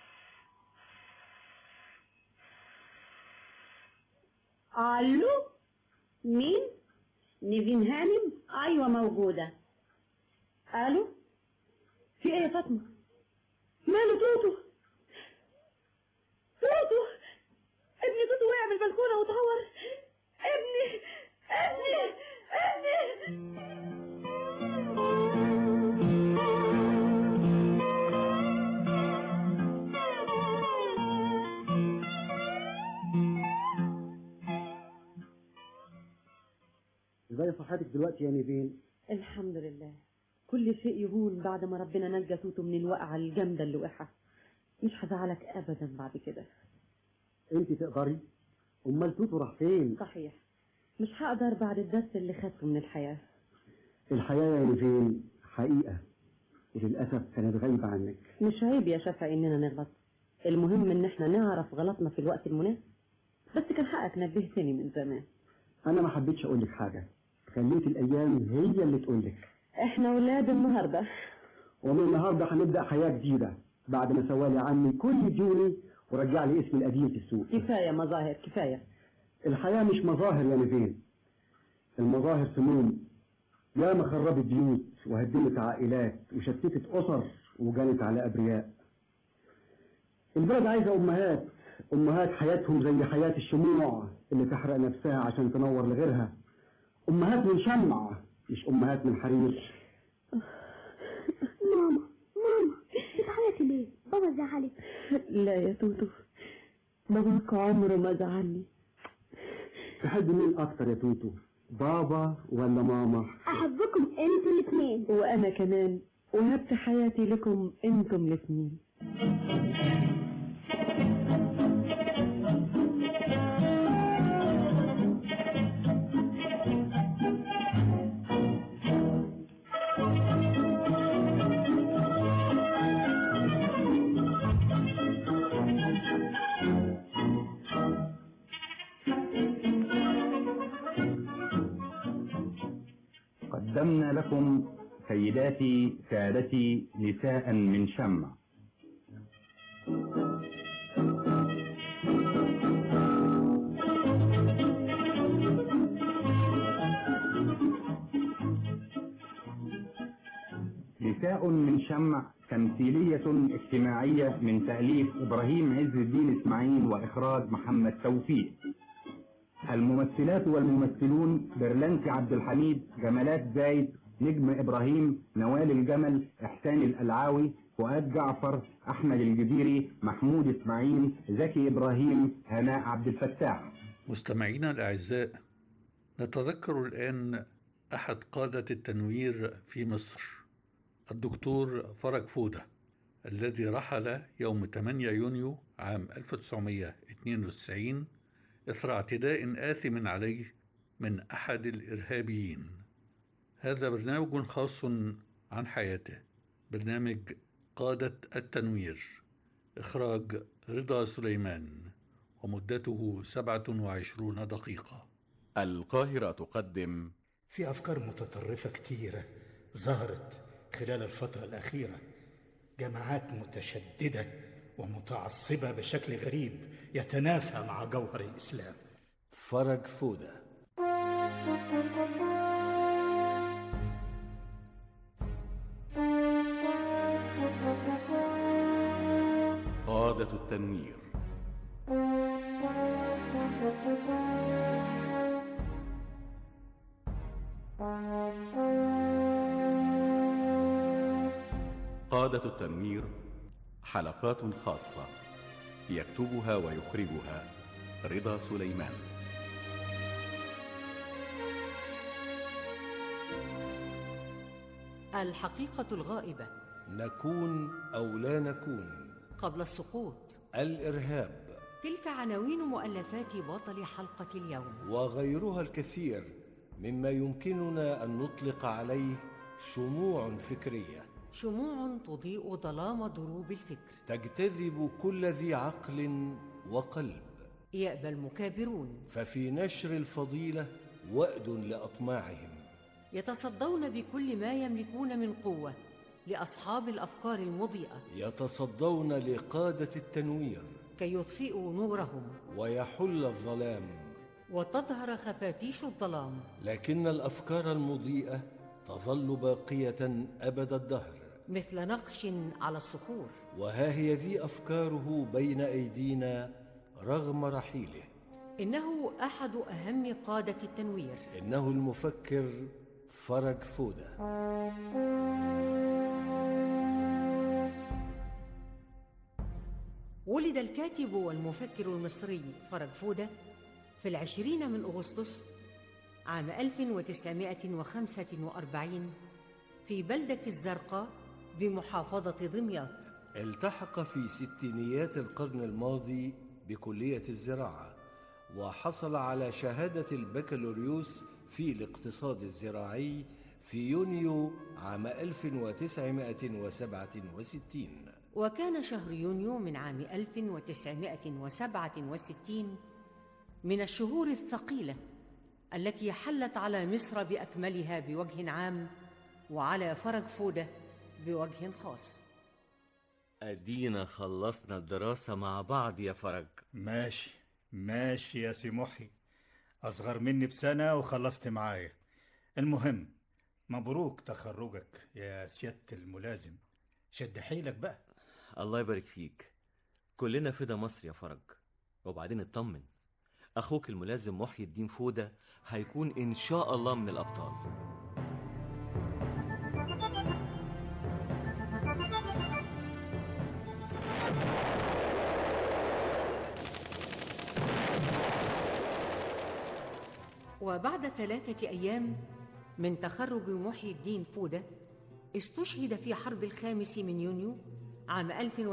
Speaker 8: الو مين نيفين هانم ايوه موجوده الو في ايه يا فاطمه ماله توتو توتو ابني توتو وقع من البلكونه واتعور ابني ابني ابني
Speaker 11: ازاي صحتك دلوقتي يا نيفين
Speaker 9: الحمد لله كل شيء يهون بعد ما ربنا نجى توتو من الوقعة الجامدة اللي وقعها مش هزعلك أبدا بعد كده
Speaker 11: انت تقدري امال توتو راح فين
Speaker 9: صحيح مش هقدر بعد الدرس اللي خدته من الحياة
Speaker 11: الحياه يا نيفين حقيقه وللاسف كانت غايبه عنك
Speaker 9: مش عيب يا شفا إننا نغلط المهم إن احنا نعرف غلطنا في الوقت المناسب بس كان حقك نبهتني من زمان
Speaker 11: انا ما حبيتش اقول لك حاجه خليت الايام هي اللي تقول لك
Speaker 9: احنا ولاد النهارده
Speaker 11: ومن النهارده هنبدا حياه جديده بعد ما سوالي عني كل ديوني ورجع لي اسمي القديم في السوق
Speaker 9: كفايه مظاهر كفايه
Speaker 11: الحياه مش مظاهر يا نيفين المظاهر سموم ياما خربت بيوت وهدمت عائلات وشتتت اسر وجنت على ابرياء البلد عايزه امهات امهات حياتهم زي حياه الشموع اللي تحرق نفسها عشان تنور لغيرها امهات من شمع مش امهات من حرير
Speaker 10: ماما ماما بتعيطي ليه بابا زعلك
Speaker 9: لا يا توتو باباك عمره ما زعلني
Speaker 11: تحب مين اكتر يا توتو بابا ولا ماما
Speaker 10: احبكم انتوا الاثنين
Speaker 9: وانا كمان وهبت حياتي لكم انتم الاثنين
Speaker 14: قدمنا لكم سيداتي سادتي نساء من شمع نساء من شمع تمثيلية اجتماعية من تأليف إبراهيم عز الدين إسماعيل وإخراج محمد توفيق الممثلات والممثلون برلنتي عبد الحميد جمالات زايد نجم إبراهيم نوال الجمل إحسان الألعاوي فؤاد جعفر أحمد الجزيري محمود إسماعيل زكي إبراهيم هناء عبد الفتاح
Speaker 2: مستمعينا الأعزاء نتذكر الآن أحد قادة التنوير في مصر الدكتور فرج فودة الذي رحل يوم 8 يونيو عام 1992 إثر اعتداء آثم عليه من أحد الإرهابيين هذا برنامج خاص عن حياته برنامج قادة التنوير إخراج رضا سليمان ومدته 27 دقيقة
Speaker 15: القاهرة تقدم
Speaker 5: في أفكار متطرفة كتيرة ظهرت خلال الفترة الأخيرة جماعات متشددة ومتعصبة بشكل غريب يتنافى مع جوهر الإسلام
Speaker 16: فرج فودة
Speaker 15: قادة التنوير قادة التنوير حلقات خاصة يكتبها ويخرجها رضا سليمان
Speaker 17: الحقيقة الغائبة
Speaker 16: نكون أو لا نكون
Speaker 17: قبل السقوط
Speaker 16: الإرهاب
Speaker 17: تلك عناوين مؤلفات بطل حلقة اليوم
Speaker 16: وغيرها الكثير مما يمكننا أن نطلق عليه شموع فكرية
Speaker 17: شموع تضيء ظلام دروب الفكر
Speaker 16: تجتذب كل ذي عقل وقلب
Speaker 17: يأبى المكابرون
Speaker 16: ففي نشر الفضيلة وأد لأطماعهم
Speaker 17: يتصدون بكل ما يملكون من قوة لأصحاب الأفكار المضيئة
Speaker 16: يتصدون لقادة التنوير
Speaker 17: كي يطفئوا نورهم
Speaker 16: ويحل الظلام
Speaker 17: وتظهر خفافيش الظلام
Speaker 16: لكن الأفكار المضيئة تظل باقية أبد الدهر
Speaker 17: مثل نقش على الصخور
Speaker 16: وها هي ذي أفكاره بين أيدينا رغم رحيله
Speaker 17: إنه أحد أهم قادة التنوير
Speaker 16: إنه المفكر فرج فودة
Speaker 17: ولد الكاتب والمفكر المصري فرج فودة في العشرين من أغسطس عام 1945 في بلدة الزرقاء بمحافظة دمياط
Speaker 16: التحق في ستينيات القرن الماضي بكلية الزراعة وحصل على شهادة البكالوريوس في الاقتصاد الزراعي في يونيو عام 1967
Speaker 17: وكان شهر يونيو من عام 1967 من الشهور الثقيلة التي حلت على مصر باكملها بوجه عام وعلى فرج فوده بوجه خاص
Speaker 18: ادينا خلصنا الدراسة مع بعض يا فرج
Speaker 5: ماشي ماشي يا سي محي أصغر مني بسنة وخلصت معايا المهم مبروك تخرجك يا سيادة الملازم شد حيلك بقى
Speaker 18: الله يبارك فيك كلنا فدا مصر يا فرج وبعدين اطمن اخوك الملازم محي الدين فودة هيكون ان شاء الله من الابطال
Speaker 17: وبعد ثلاثة أيام من تخرج محي الدين فودة استشهد في حرب الخامس من يونيو عام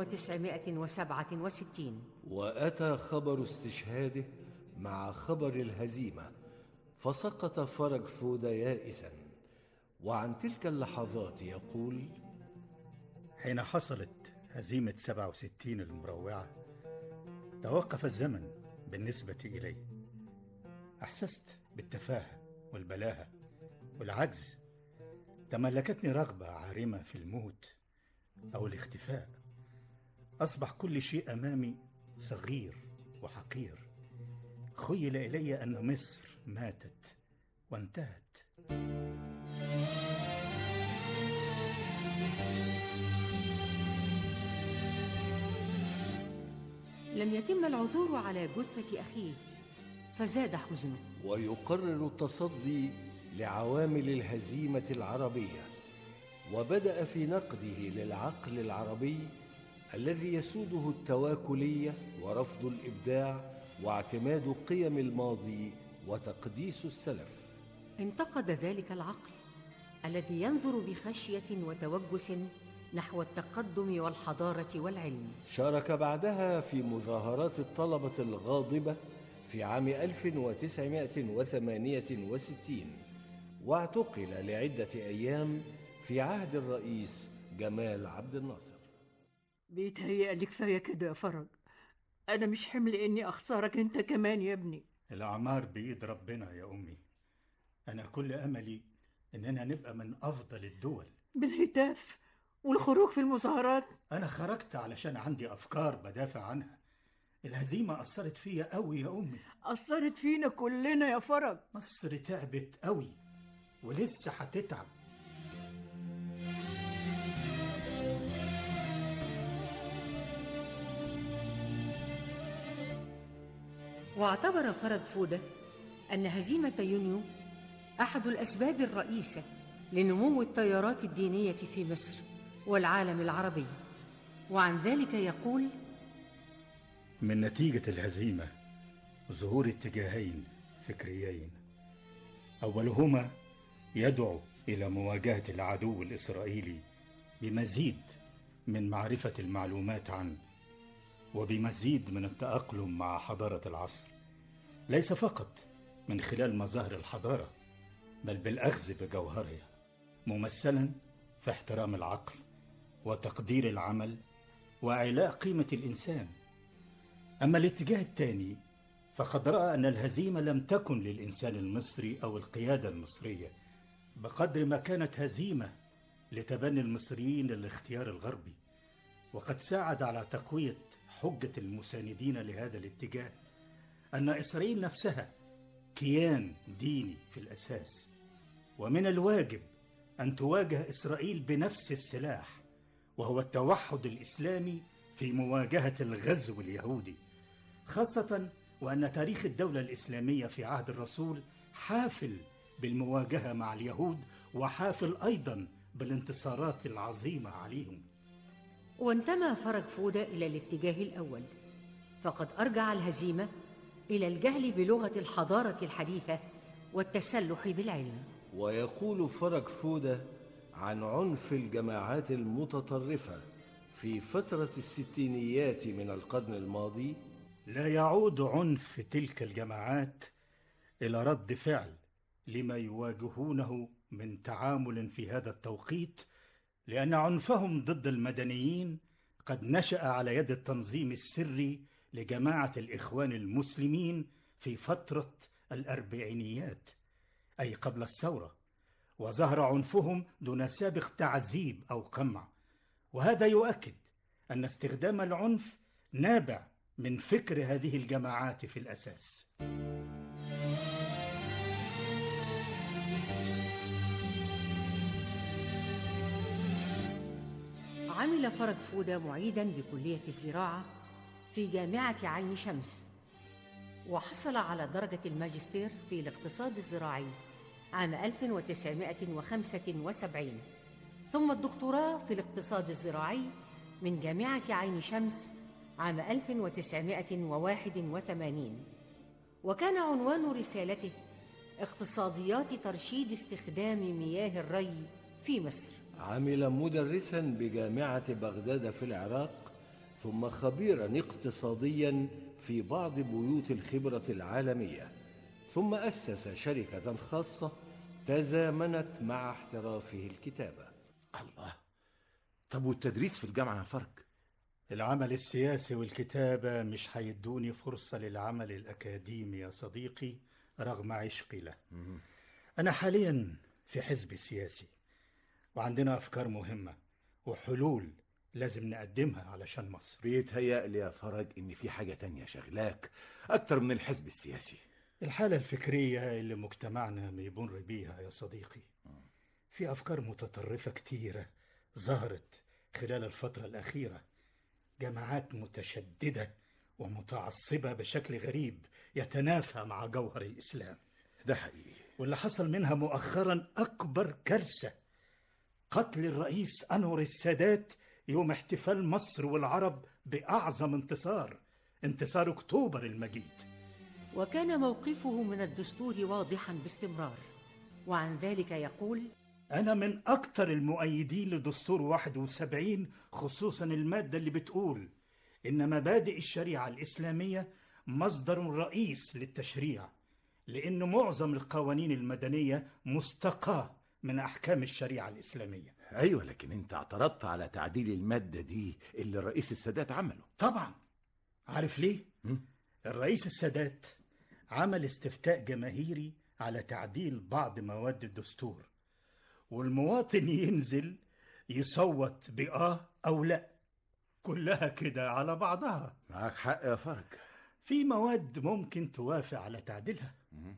Speaker 17: 1967
Speaker 16: وأتى خبر استشهاده مع خبر الهزيمة فسقط فرج فودة يائسا وعن تلك اللحظات يقول
Speaker 5: حين حصلت هزيمة 67 المروعة توقف الزمن بالنسبة إلي أحسست بالتفاهة والبلاهة والعجز تملكتني رغبة عارمة في الموت أو الاختفاء أصبح كل شيء أمامي صغير وحقير خيل إلي أن مصر ماتت وانتهت
Speaker 17: لم يتم العثور على جثة أخيه فزاد حزنه
Speaker 16: ويقرر التصدي لعوامل الهزيمة العربية وبدأ في نقده للعقل العربي الذي يسوده التواكلية ورفض الإبداع واعتماد قيم الماضي وتقديس السلف
Speaker 17: انتقد ذلك العقل الذي ينظر بخشية وتوجس نحو التقدم والحضارة والعلم
Speaker 16: شارك بعدها في مظاهرات الطلبة الغاضبة في عام 1968 واعتقل لعدة أيام في عهد الرئيس جمال عبد الناصر
Speaker 19: بيتهيألي كفاية كده يا فرج أنا مش حمل إني أخسرك أنت كمان يا ابني
Speaker 5: الأعمار بإيد ربنا يا أمي أنا كل أملي إننا نبقى من أفضل الدول
Speaker 19: بالهتاف والخروج في المظاهرات
Speaker 5: أنا خرجت علشان عندي أفكار بدافع عنها الهزيمة أثرت فيا قوي يا أمي
Speaker 19: أثرت فينا كلنا يا فرج
Speaker 5: مصر تعبت قوي ولسه هتتعب
Speaker 17: واعتبر فرج فودة أن هزيمة يونيو أحد الأسباب الرئيسة لنمو التيارات الدينية في مصر والعالم العربي وعن ذلك يقول
Speaker 5: من نتيجة الهزيمة ظهور اتجاهين فكريين أولهما يدعو إلى مواجهة العدو الإسرائيلي بمزيد من معرفة المعلومات عنه وبمزيد من التأقلم مع حضارة العصر ليس فقط من خلال مظاهر الحضارة بل بالأخذ بجوهرها ممثلا في احترام العقل وتقدير العمل وإعلاء قيمة الإنسان أما الاتجاه الثاني فقد رأى أن الهزيمة لم تكن للإنسان المصري أو القيادة المصرية بقدر ما كانت هزيمة لتبني المصريين للاختيار الغربي وقد ساعد على تقوية حجة المساندين لهذا الاتجاه أن إسرائيل نفسها كيان ديني في الأساس ومن الواجب أن تواجه إسرائيل بنفس السلاح وهو التوحد الإسلامي في مواجهة الغزو اليهودي خاصة وأن تاريخ الدولة الإسلامية في عهد الرسول حافل بالمواجهة مع اليهود وحافل أيضا بالانتصارات العظيمة عليهم
Speaker 17: وانتمى فرج فودة إلى الاتجاه الأول فقد أرجع الهزيمة إلى الجهل بلغة الحضارة الحديثة والتسلح بالعلم
Speaker 16: ويقول فرج فودة عن عنف الجماعات المتطرفة في فترة الستينيات من القرن الماضي
Speaker 5: لا يعود عنف تلك الجماعات إلى رد فعل لما يواجهونه من تعامل في هذا التوقيت لأن عنفهم ضد المدنيين قد نشأ على يد التنظيم السري لجماعة الإخوان المسلمين في فترة الأربعينيات أي قبل الثورة وظهر عنفهم دون سابق تعذيب أو قمع وهذا يؤكد أن استخدام العنف نابع من فكر هذه الجماعات في الأساس
Speaker 17: عمل فرج فودة معيدا بكلية الزراعة في جامعة عين شمس وحصل على درجة الماجستير في الاقتصاد الزراعي عام 1975 ثم الدكتوراه في الاقتصاد الزراعي من جامعة عين شمس عام 1981 وكان عنوان رسالته اقتصاديات ترشيد استخدام مياه الري في مصر
Speaker 16: عمل مدرسا بجامعة بغداد في العراق ثم خبيرا اقتصاديا في بعض بيوت الخبرة العالمية ثم أسس شركة خاصة تزامنت مع احترافه الكتابة
Speaker 6: الله طب والتدريس في الجامعة يا فرج
Speaker 5: العمل السياسي والكتابة مش هيدوني فرصة للعمل الأكاديمي يا صديقي رغم عشقي له أنا حاليا في حزب سياسي وعندنا أفكار مهمة وحلول لازم نقدمها علشان مصر
Speaker 6: بيتهيألي يا فرج إن في حاجة تانية شغلاك أكتر من الحزب السياسي
Speaker 5: الحالة الفكرية اللي مجتمعنا بيمر بيها يا صديقي في أفكار متطرفة كتيرة ظهرت خلال الفترة الأخيرة جماعات متشددة ومتعصبة بشكل غريب يتنافى مع جوهر الإسلام
Speaker 6: ده حقيقي
Speaker 5: واللي حصل منها مؤخرا أكبر كارثة قتل الرئيس أنور السادات يوم احتفال مصر والعرب بأعظم انتصار انتصار أكتوبر المجيد
Speaker 17: وكان موقفه من الدستور واضحا باستمرار وعن ذلك يقول
Speaker 5: أنا من أكتر المؤيدين لدستور 71 خصوصا المادة اللي بتقول إن مبادئ الشريعة الإسلامية مصدر رئيس للتشريع لأن معظم القوانين المدنية مستقاة من أحكام الشريعة الإسلامية
Speaker 6: أيوة لكن أنت اعترضت على تعديل المادة دي اللي الرئيس السادات عمله
Speaker 5: طبعا عارف ليه؟ الرئيس السادات عمل استفتاء جماهيري على تعديل بعض مواد الدستور والمواطن ينزل يصوت بآه أو لا كلها كده على بعضها
Speaker 6: معاك حق يا فرج
Speaker 5: في مواد ممكن توافق على تعديلها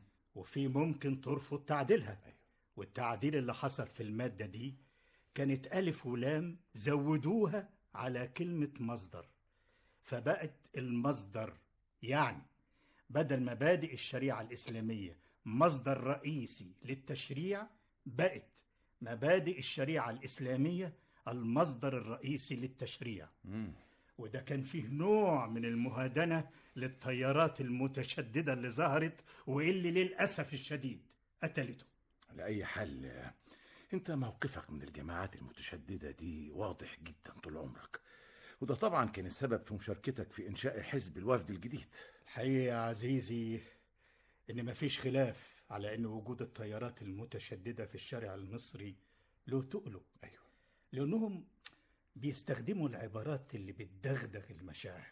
Speaker 5: وفي ممكن ترفض تعديلها والتعديل اللي حصل في المادة دي كانت ألف ولام زودوها على كلمة مصدر فبقت المصدر يعني بدل مبادئ الشريعة الإسلامية مصدر رئيسي للتشريع بقت مبادئ الشريعة الإسلامية المصدر الرئيسي للتشريع وده كان فيه نوع من المهادنة للتيارات المتشددة اللي ظهرت واللي للأسف الشديد قتلته
Speaker 6: لأي حل أنت موقفك من الجماعات المتشددة دي واضح جدا طول عمرك وده طبعا كان السبب في مشاركتك في إنشاء حزب الوفد الجديد
Speaker 5: الحقيقة يا عزيزي إن مفيش خلاف على إن وجود التيارات المتشددة في الشارع المصري له تقله
Speaker 6: أيوة
Speaker 5: لأنهم بيستخدموا العبارات اللي بتدغدغ المشاعر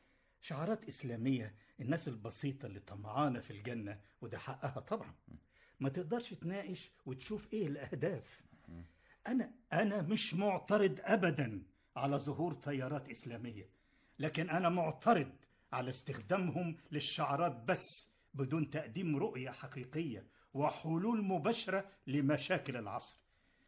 Speaker 5: شعارات إسلامية الناس البسيطة اللي طمعانة في الجنة وده حقها طبعا ما تقدرش تناقش وتشوف إيه الأهداف أنا أنا مش معترض أبدا على ظهور تيارات إسلامية لكن أنا معترض على استخدامهم للشعارات بس بدون تقديم رؤية حقيقية وحلول مباشرة لمشاكل العصر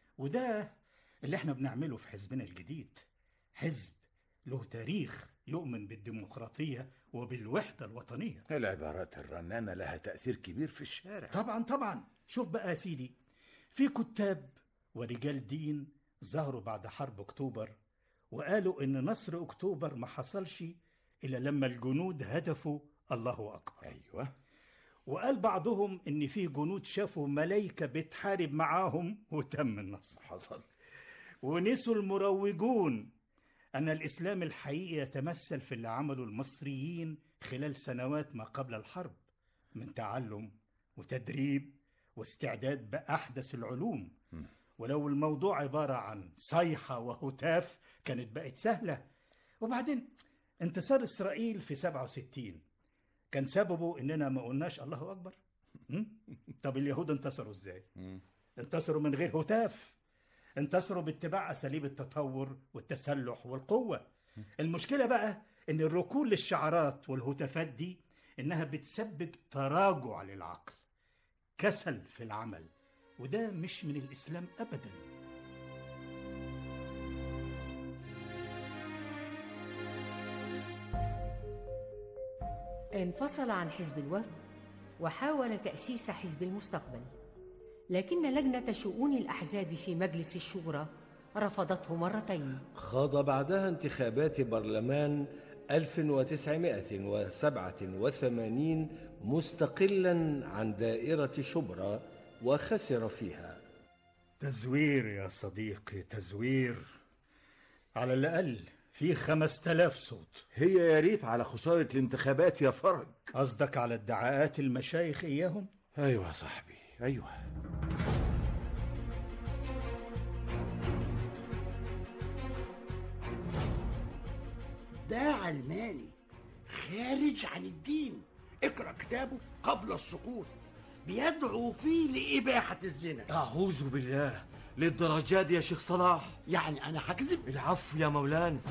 Speaker 5: وده اللي احنا بنعمله في حزبنا الجديد حزب له تاريخ يؤمن بالديمقراطية وبالوحدة الوطنية
Speaker 6: العبارات الرنانة لها تأثير كبير في الشارع
Speaker 5: طبعا طبعا شوف بقى يا سيدي في كتاب ورجال دين ظهروا بعد حرب أكتوبر وقالوا إن نصر أكتوبر ما حصلش إلا لما الجنود هدفوا الله أكبر
Speaker 6: أيوة
Speaker 5: وقال بعضهم إن في جنود شافوا ملايكة بتحارب معاهم وتم النصر
Speaker 6: حصل
Speaker 5: ونسوا المروجون أن الإسلام الحقيقي يتمثل في اللي عمله المصريين خلال سنوات ما قبل الحرب من تعلم وتدريب واستعداد بأحدث العلوم ولو الموضوع عبارة عن صيحة وهتاف كانت بقت سهلة وبعدين انتصار إسرائيل في 67 كان سببه إننا ما قلناش الله أكبر م? طب اليهود انتصروا ازاي انتصروا من غير هتاف انتصروا باتباع اساليب التطور والتسلح والقوه المشكله بقى ان الركون للشعارات والهتافات دي انها بتسبب تراجع للعقل كسل في العمل وده مش من الاسلام ابدا
Speaker 17: انفصل عن حزب الوفد وحاول تأسيس حزب المستقبل لكن لجنة شؤون الأحزاب في مجلس الشورى رفضته مرتين
Speaker 16: خاض بعدها انتخابات برلمان 1987 مستقلا عن دائرة شبرا وخسر فيها
Speaker 5: تزوير يا صديقي تزوير على الأقل في خمس تلاف صوت
Speaker 6: هي يا ريت على خسارة الانتخابات يا فرج
Speaker 5: قصدك على ادعاءات المشايخ إياهم؟
Speaker 6: أيوة يا صاحبي أيوة
Speaker 20: ده علماني خارج عن الدين اقرا كتابه قبل السقوط بيدعو فيه لإباحة الزنا
Speaker 18: أعوذ بالله للدرجات دي يا شيخ صلاح
Speaker 20: يعني أنا هكذب
Speaker 18: العفو يا مولانا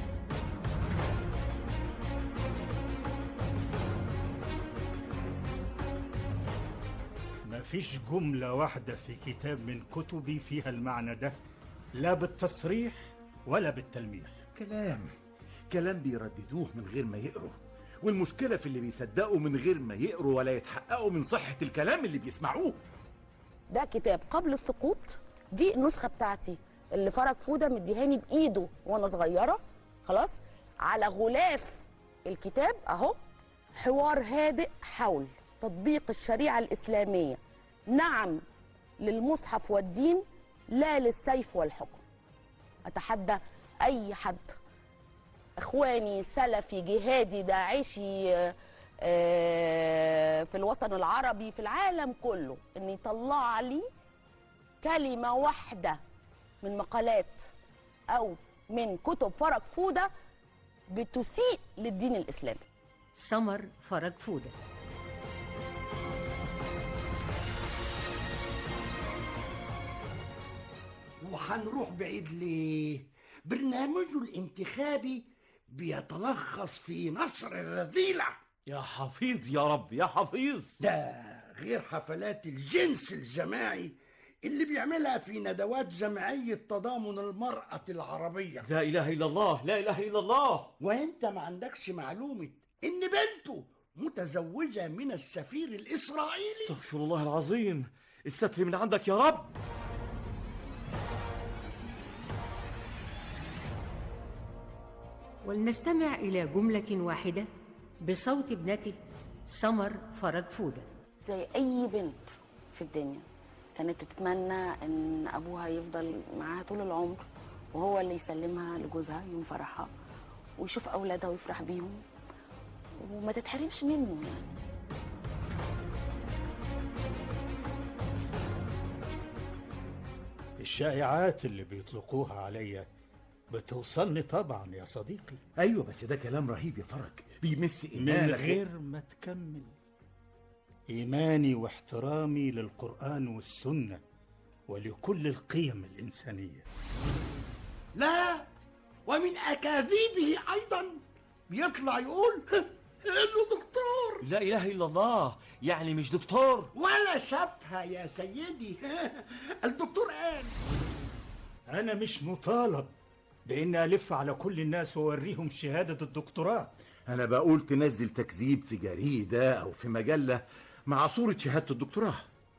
Speaker 5: مفيش جملة واحدة في كتاب من كتبي فيها المعنى ده لا بالتصريح ولا بالتلميح
Speaker 6: كلام كلام بيرددوه من غير ما يقروا والمشكلة في اللي بيصدقوا من غير ما يقروا ولا يتحققوا من صحة الكلام اللي بيسمعوه
Speaker 21: ده كتاب قبل السقوط دي النسخه بتاعتي اللي فرج فوده مديهاني بايده وانا صغيره خلاص على غلاف الكتاب اهو حوار هادئ حول تطبيق الشريعه الاسلاميه نعم للمصحف والدين لا للسيف والحكم اتحدى اي حد اخواني سلفي جهادي داعشي آه، آه، في الوطن العربي في العالم كله ان يطلع لي كلمه واحده من مقالات او من كتب فرج فوده بتسيء للدين الاسلامي
Speaker 17: سمر فرج فودة
Speaker 20: وهنروح بعيد ليه برنامجه الانتخابي بيتلخص في نشر الرذيلة
Speaker 6: يا حفيظ يا رب يا حفيظ
Speaker 20: ده غير حفلات الجنس الجماعي اللي بيعملها في ندوات جمعية تضامن المرأة العربية
Speaker 18: لا إله إلا الله لا إله إلا الله
Speaker 20: وانت ما عندكش معلومة ان بنته متزوجة من السفير الإسرائيلي
Speaker 18: استغفر الله العظيم الستر من عندك يا رب
Speaker 17: ولنستمع إلى جملة واحدة بصوت ابنته سمر فرج فودة
Speaker 21: زي اي بنت في الدنيا كانت تتمنى ان ابوها يفضل معاها طول العمر وهو اللي يسلمها لجوزها يوم فرحها ويشوف اولادها ويفرح بيهم وما تتحرمش منه يعني
Speaker 5: الشائعات اللي بيطلقوها عليا بتوصلني طبعا يا صديقي
Speaker 6: أيوة بس ده كلام رهيب يا فرج بيمس
Speaker 5: من
Speaker 6: إيمانك
Speaker 5: غير ما تكمل إيماني واحترامي للقرآن والسنة ولكل القيم الإنسانية
Speaker 20: لا ومن أكاذيبه أيضا بيطلع يقول إنه دكتور
Speaker 18: لا إله إلا الله يعني مش دكتور
Speaker 20: ولا شافها يا سيدي الدكتور قال
Speaker 5: أنا مش مطالب بإني ألف على كل الناس وأوريهم شهادة الدكتوراه
Speaker 6: أنا بقول تنزل تكذيب في جريدة أو في مجلة مع صورة شهادة الدكتوراه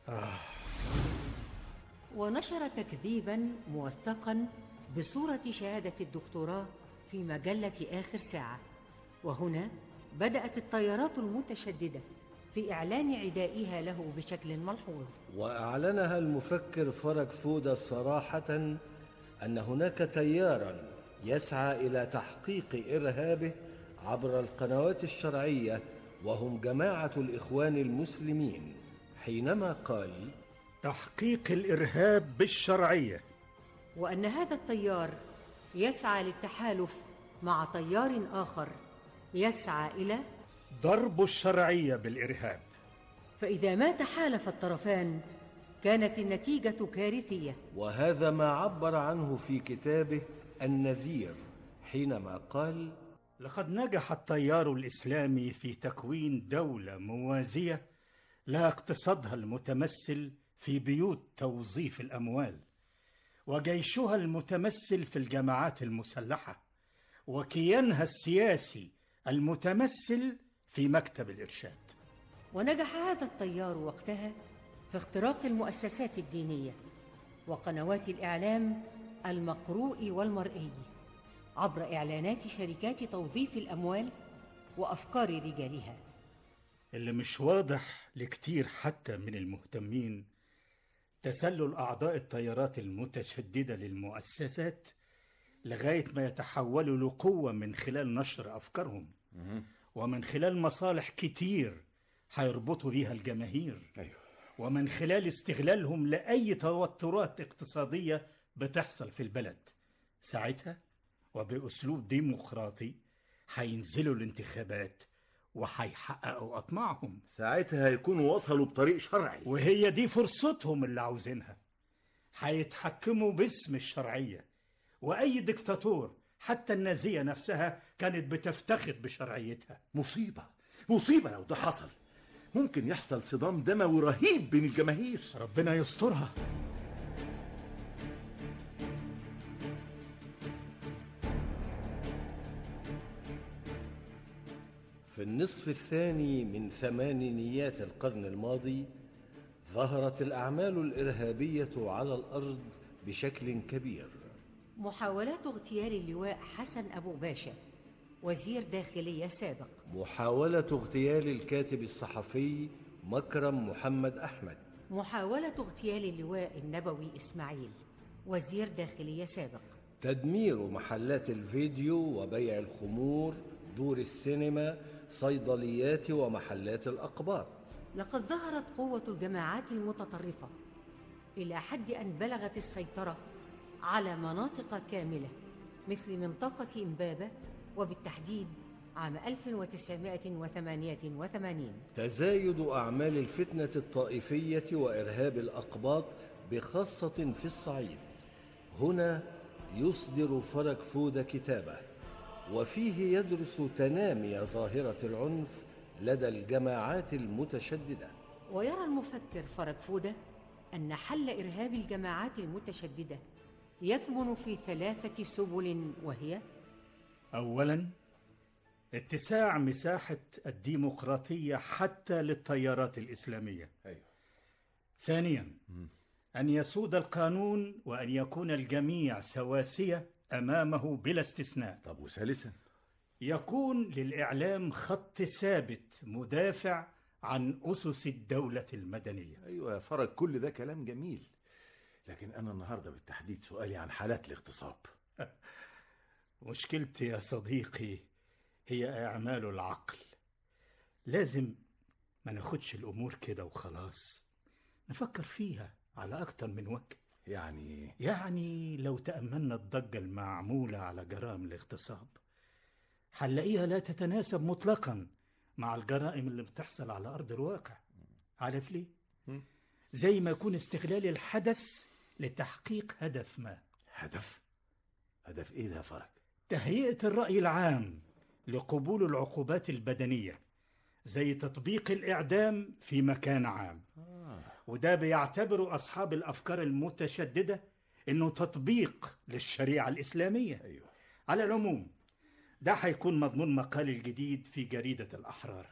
Speaker 17: ونشر تكذيبا موثقا بصورة شهادة الدكتوراه في مجلة آخر ساعة وهنا بدأت التيارات المتشددة في إعلان عدائها له بشكل ملحوظ
Speaker 16: وأعلنها المفكر فرج فودة صراحة أن هناك تيارا يسعى إلى تحقيق إرهابه عبر القنوات الشرعية وهم جماعة الإخوان المسلمين حينما قال
Speaker 5: تحقيق الإرهاب بالشرعية
Speaker 17: وأن هذا التيار يسعى للتحالف مع تيار آخر يسعى إلى
Speaker 5: ضرب الشرعية بالإرهاب
Speaker 17: فإذا ما تحالف الطرفان كانت النتيجة كارثية
Speaker 16: وهذا ما عبر عنه في كتابه النذير حينما قال
Speaker 5: لقد نجح التيار الإسلامي في تكوين دولة موازية لها اقتصادها المتمثل في بيوت توظيف الأموال وجيشها المتمثل في الجماعات المسلحة وكيانها السياسي المتمثل في مكتب الإرشاد
Speaker 17: ونجح هذا التيار وقتها في اختراق المؤسسات الدينية وقنوات الإعلام المقروء والمرئي عبر إعلانات شركات توظيف الأموال وأفكار رجالها
Speaker 5: اللي مش واضح لكتير حتى من المهتمين تسلل أعضاء التيارات المتشددة للمؤسسات لغاية ما يتحولوا لقوة من خلال نشر أفكارهم ومن خلال مصالح كتير هيربطوا بيها الجماهير
Speaker 6: أيوه.
Speaker 5: ومن خلال استغلالهم لأي توترات اقتصادية بتحصل في البلد ساعتها وبأسلوب ديمقراطي هينزلوا الانتخابات وهيحققوا أطماعهم
Speaker 6: ساعتها هيكونوا وصلوا بطريق شرعي
Speaker 5: وهي دي فرصتهم اللي عاوزينها هيتحكموا باسم الشرعية وأي دكتاتور حتى النازية نفسها كانت بتفتخر بشرعيتها
Speaker 6: مصيبة مصيبة لو ده حصل ممكن يحصل صدام دموي رهيب بين الجماهير
Speaker 5: ربنا يسترها
Speaker 16: في النصف الثاني من ثمانينيات القرن الماضي ظهرت الأعمال الإرهابية على الأرض بشكل كبير
Speaker 17: محاولات اغتيال اللواء حسن أبو باشا وزير داخلية سابق
Speaker 16: محاولة اغتيال الكاتب الصحفي مكرم محمد أحمد
Speaker 17: محاولة اغتيال اللواء النبوي إسماعيل وزير داخلية سابق
Speaker 16: تدمير محلات الفيديو وبيع الخمور دور السينما صيدليات ومحلات الأقباط
Speaker 17: لقد ظهرت قوة الجماعات المتطرفة إلى حد أن بلغت السيطرة على مناطق كاملة مثل منطقة إمبابة وبالتحديد عام 1988
Speaker 16: تزايد أعمال الفتنة الطائفية وإرهاب الأقباط بخاصة في الصعيد هنا يصدر فرج فود كتابه وفيه يدرس تنامي ظاهرة العنف لدى الجماعات المتشددة
Speaker 17: ويرى المفكر فرج فودة أن حل إرهاب الجماعات المتشددة يكمن في ثلاثة سبل وهي
Speaker 5: أولا اتساع مساحة الديمقراطية حتى للتيارات الإسلامية
Speaker 6: أيوه.
Speaker 5: ثانيا أن يسود القانون وأن يكون الجميع سواسية أمامه بلا استثناء
Speaker 6: طب وثالثا
Speaker 5: يكون للإعلام خط ثابت مدافع عن أسس الدولة المدنية
Speaker 6: أيوة يا فرج كل ده كلام جميل لكن أنا النهاردة بالتحديد سؤالي عن حالات الاغتصاب
Speaker 5: مشكلتي يا صديقي هي إعمال العقل لازم ما ناخدش الأمور كده وخلاص نفكر فيها على أكتر من وجه
Speaker 6: يعني
Speaker 5: يعني لو تأملنا الضجة المعمولة على جرائم الاغتصاب هنلاقيها لا تتناسب مطلقا مع الجرائم اللي بتحصل على أرض الواقع عارف ليه؟ زي ما يكون استغلال الحدث لتحقيق هدف ما
Speaker 6: هدف؟ هدف إيه ده يا فرج؟
Speaker 5: تهيئة الرأي العام لقبول العقوبات البدنية زي تطبيق الإعدام في مكان عام
Speaker 6: آه.
Speaker 5: وده بيعتبروا أصحاب الأفكار المتشددة إنه تطبيق للشريعة الإسلامية
Speaker 6: أيوه.
Speaker 5: على العموم ده هيكون مضمون مقالي الجديد في جريدة الأحرار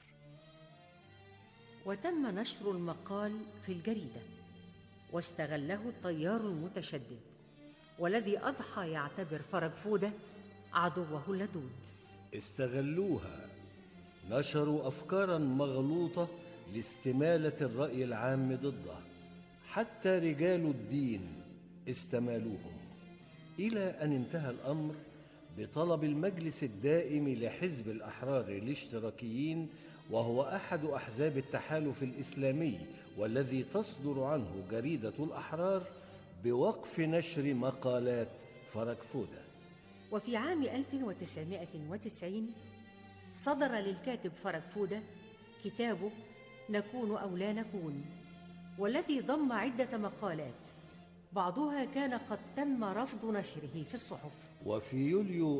Speaker 17: وتم نشر المقال في الجريدة واستغله التيار المتشدد والذي أضحى يعتبر فرج فودة عدوه اللدود
Speaker 16: استغلوها نشروا أفكارا مغلوطة لاستمالة الرأي العام ضده حتى رجال الدين استمالوهم إلى أن انتهى الأمر بطلب المجلس الدائم لحزب الأحرار الاشتراكيين وهو أحد أحزاب التحالف الإسلامي والذي تصدر عنه جريدة الأحرار بوقف نشر مقالات فرج فودة
Speaker 17: وفي عام 1990 صدر للكاتب فرج فودة كتابه نكون أو لا نكون والذي ضم عدة مقالات بعضها كان قد تم رفض نشره في الصحف
Speaker 16: وفي يوليو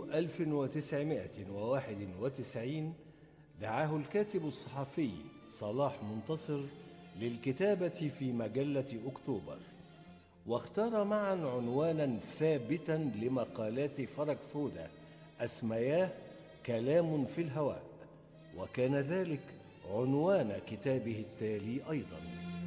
Speaker 16: 1991 دعاه الكاتب الصحفي صلاح منتصر للكتابة في مجلة أكتوبر واختار معا عنوانا ثابتا لمقالات فرج فودة أسمياه كلام في الهواء وكان ذلك عنوان كتابه التالي أيضا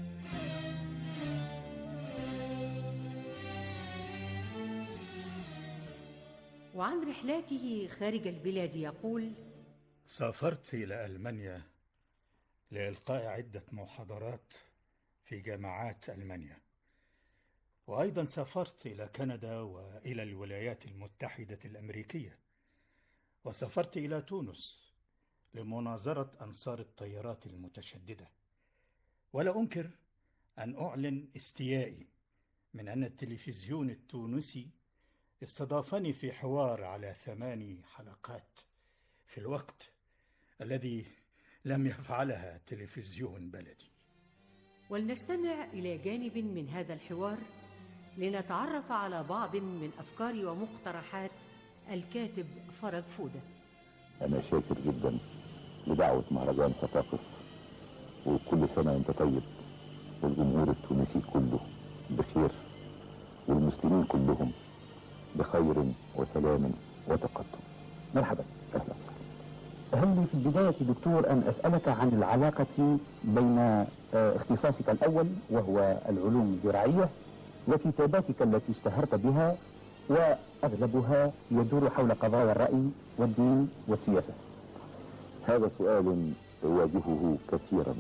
Speaker 17: وعن رحلاته خارج البلاد يقول
Speaker 5: سافرت إلى ألمانيا لإلقاء عدة محاضرات في جامعات ألمانيا وأيضا سافرت إلى كندا وإلى الولايات المتحدة الأمريكية وسافرت إلى تونس لمناظرة أنصار التيارات المتشددة ولا أنكر أن أعلن استيائي من أن التلفزيون التونسي استضافني في حوار على ثماني حلقات في الوقت الذي لم يفعلها تلفزيون بلدي
Speaker 17: ولنستمع إلى جانب من هذا الحوار لنتعرف على بعض من أفكار ومقترحات الكاتب فرج فودة
Speaker 1: أنا شاكر جدا لدعوة مهرجان صفاقس وكل سنة وأنت طيب والجمهور التونسي كله بخير والمسلمين كلهم بخير وسلام وتقدم مرحبا أهلا وسهلا
Speaker 22: هل لي في البداية دكتور أن أسألك عن العلاقة بين آه، اختصاصك الأول وهو العلوم الزراعية وكتاباتك التي اشتهرت بها وأغلبها يدور حول قضايا الرأي والدين والسياسة
Speaker 1: هذا سؤال أواجهه كثيرا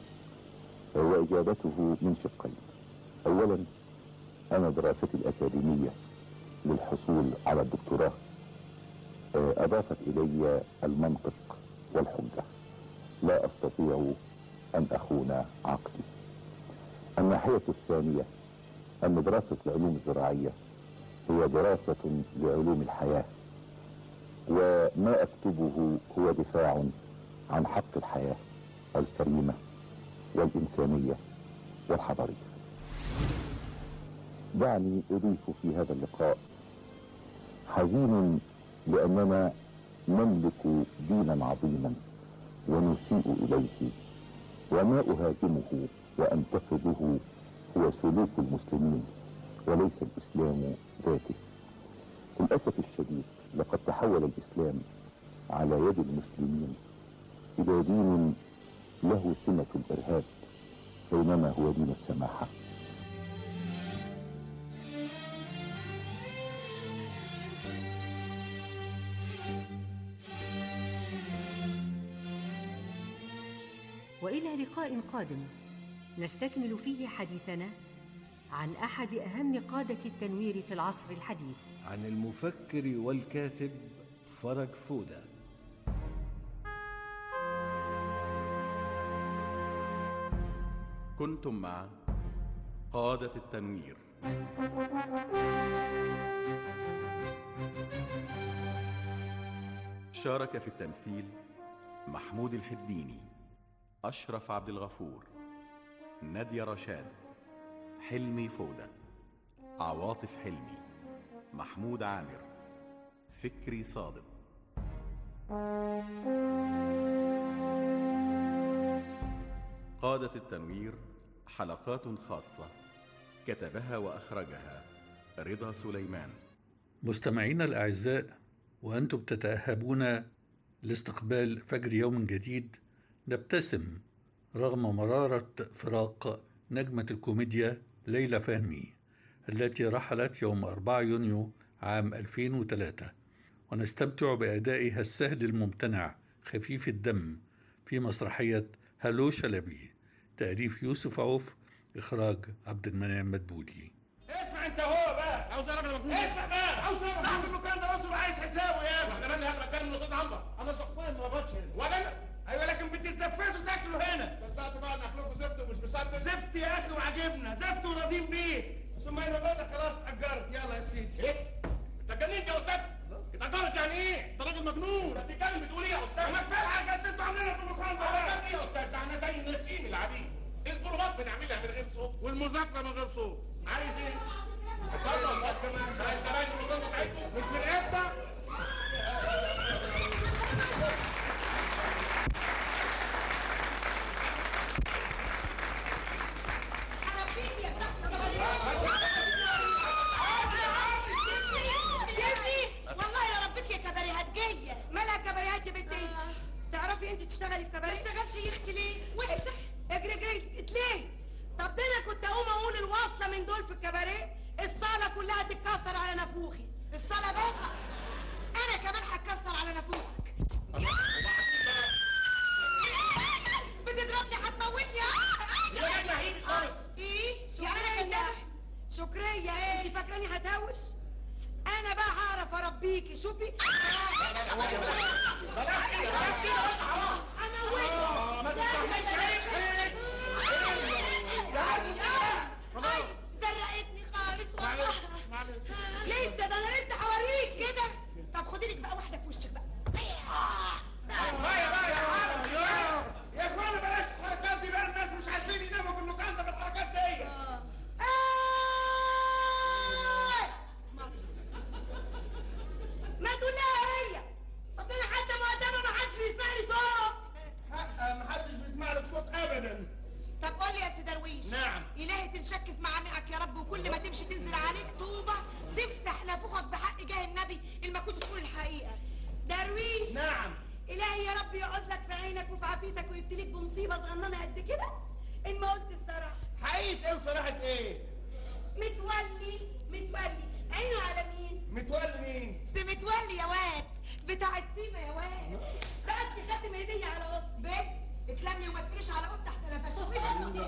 Speaker 1: وإجابته من شقين أولا أنا دراستي الأكاديمية للحصول على الدكتوراه آه، أضافت إلي المنطق والحجة لا أستطيع أن أخون عقلي الناحية الثانية أن دراسة العلوم الزراعية هي دراسة لعلوم الحياة وما أكتبه هو دفاع عن حق الحياة الكريمة والإنسانية والحضارية دعني أضيف في هذا اللقاء حزين لأننا نملك دينا عظيما ونسيء إليه وما أهاجمه وأنتقده هو سلوك المسلمين وليس الإسلام ذاته للأسف الشديد لقد تحول الإسلام على يد المسلمين إلى دين له سمة الإرهاب بينما هو دين السماحة
Speaker 17: وإلى لقاء قادم نستكمل فيه حديثنا عن أحد أهم قادة التنوير في العصر الحديث
Speaker 16: عن المفكر والكاتب فرج فودة
Speaker 15: كنتم مع قادة التنوير شارك في التمثيل محمود الحديني أشرف عبد الغفور نادية رشاد حلمي فودة عواطف حلمي محمود عامر فكري صادق قادة التنوير حلقات خاصة كتبها وأخرجها رضا سليمان
Speaker 2: مستمعينا الأعزاء وأنتم تتأهبون لاستقبال فجر يوم جديد نبتسم رغم مرارة فراق نجمة الكوميديا ليلى فهمي التي رحلت يوم 4 يونيو عام 2003 ونستمتع بأدائها السهل الممتنع خفيف الدم في مسرحية هلو شلبي تأليف يوسف عوف إخراج عبد المنعم مدبولي
Speaker 12: اسمع انت هو بقى عاوز اعرف انا مجنون اسمع بقى عاوز اعرف صاحب المكان ده اصله عايز حسابه يا اخي انا مالي هاخد اتكلم من الاستاذ عنبر انا شخصيا ما بقعدش هنا ولا انا ايوه لكن بتزفتوا تاكلوا هنا صدقت بقى ان اكلكم زفت ومش مصدق زفت يا اخي وعجبنا زفت وراضيين بيه ثم انا بقى خلاص اتأجرت يلا يا سيدي ايه انت اتجننت يا استاذ اتأجرت يعني ايه انت راجل مجنون انت بتتكلم بتقول ايه يا استاذ ما كفايه الحاجات اللي انتوا عاملينها في المكان ده بقى ايه يا استاذ ده احنا زي النسيم العبيد البروفات بنعملها من غير صوت والمذاكره من غير صوت عايز ايه؟ اتفضل هات كمان شويه زباين البروفات بتاعتكم مش من امتى؟
Speaker 3: والله يا ربك يا كباريهات جايه مالها كباريهات يا بنت انت تعرفي انت تشتغلي في كباريه ما اشتغلش يا اختي ليه وحشه اجري اجري ليه طب ده انا كنت اقوم اقول الواصله من دول في الكباريه الصاله كلها تتكسر على نافوخي الصاله بس انا كمان هتكسر على نافوخك بتضربني هتموتني
Speaker 12: يا راجل هيجي خالص.
Speaker 3: ايه يعني انا كدابه شكرية انت فاكراني هتهوش انا بقى هعرف اربيكي شوفي زرقتني خالص والله لسه ده انا لسه هوريك كده طب خدي لك بقى واحده في وشك بقى
Speaker 12: كفايه بقى يا عرب يا يا اخوانا بلاش الحركات دي بقى الناس مش عارفين يناموا في اللوكاندا بالحركات دي
Speaker 3: ما تقول لها هي طب انا حتى مؤدبه ما حدش بيسمع لي صوت
Speaker 12: حق ما حدش بيسمع لك صوت ابدا
Speaker 3: طب قول لي يا سي درويش
Speaker 12: نعم.
Speaker 3: الهي تنشك في معامعك يا رب وكل ما تمشي تنزل عليك طوبه تفتح نافوخك بحق جاه النبي اللي ما كنت تقول الحقيقه درويش
Speaker 12: نعم.
Speaker 3: الهي يا رب يقعد لك في عينك وفي عافيتك ويبتليك بمصيبه صغننه قد كده ان ما قلت الصراحه
Speaker 12: حقيقة ايه وصراحة ايه؟
Speaker 3: متولي متولي عينه على مين
Speaker 12: متولي مين؟
Speaker 3: سي متولي يا واد بتاع السيما يا واد بعت لي خاتم هديه على اوضتي بنت اتلمي وما تجريش على اوضتي احسن افشفشك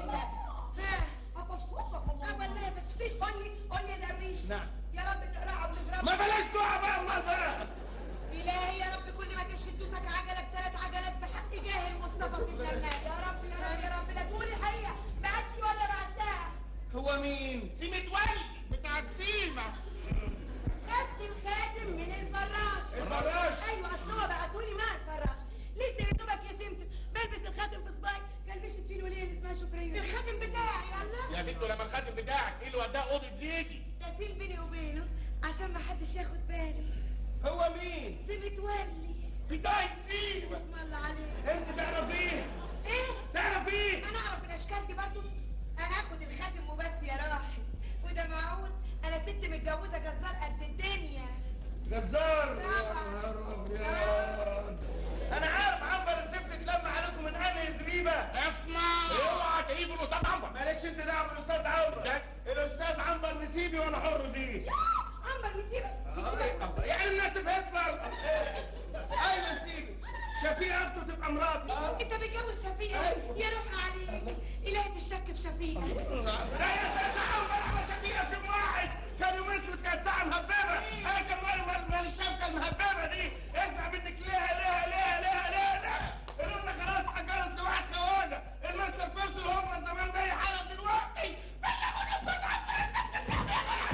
Speaker 3: ها افشفشك والله والله افشفشك قول لي قول لي يا درويش
Speaker 12: نعم.
Speaker 3: يا رب تقرعه وتضربه
Speaker 12: ما بلاش دعاء بقى الله بقى
Speaker 3: إلهي يا رب كل ما تمشي تدوسك عجلة بثلاث عجلات بحق جاه المصطفى سيدنا النبي يا رب يا رب يا رب لا تقول الحقيقة بعتي ولا بعتها
Speaker 12: هو مين؟ سي متولي بتاع السيما
Speaker 3: خدت الخاتم من الفراش
Speaker 12: الفراش؟
Speaker 3: ايوه اصل هو بعتولي مع الفراش لسه يا دوبك يا سمسم بلبس الخاتم في صباعي كلبشت فيه الوليه اللي اسمها شكريه الخاتم بتاعي الله
Speaker 12: يا ست لما الخاتم بتاعك ايه اللي وداه اوضه زيزي؟
Speaker 3: تسيب بيني وبينه عشان ما حدش ياخد باله
Speaker 12: هو مين؟
Speaker 3: سي متولي
Speaker 12: بتاع السيما
Speaker 3: اسم الله عليك
Speaker 12: انت تعرفيه؟
Speaker 3: ايه
Speaker 12: تعرفيه؟
Speaker 3: انا اعرف الاشكال دي برضو انا اخد الخاتم وبس يا راحل وده معقول انا ست متجوزه جزار قد الدنيا
Speaker 12: جزار يا نهار ابيض انا عارف عنبر الست اتلم عليكم من انهي زريبه اسمع اوعى تجيب الاستاذ عنبر مالكش انت دعوه بالاستاذ عنبر الاستاذ عنبر نسيبي وانا حر فيه
Speaker 3: عنبر نسيبك
Speaker 12: آه، يعني الناس في هتلر اي نسيبي شفيقة اخته تبقى مراتي
Speaker 3: انت متجوز شفيقه يا روح عليك الهي تشك في شفيقه
Speaker 12: لا يا سيدنا عنبر على شفيقة في يوم واحد كان يوم اسود كانت ساعة مهببة انا كان مالي مال مال الشبكة المهببة دي اسمع منك ليها ليها ليها ليها ليها ليها الأمة خلاص حجرت لواحد خواجة الماستر بيرسون هم زمان باقي حالة دلوقتي بلغوا الاستاذ عنبر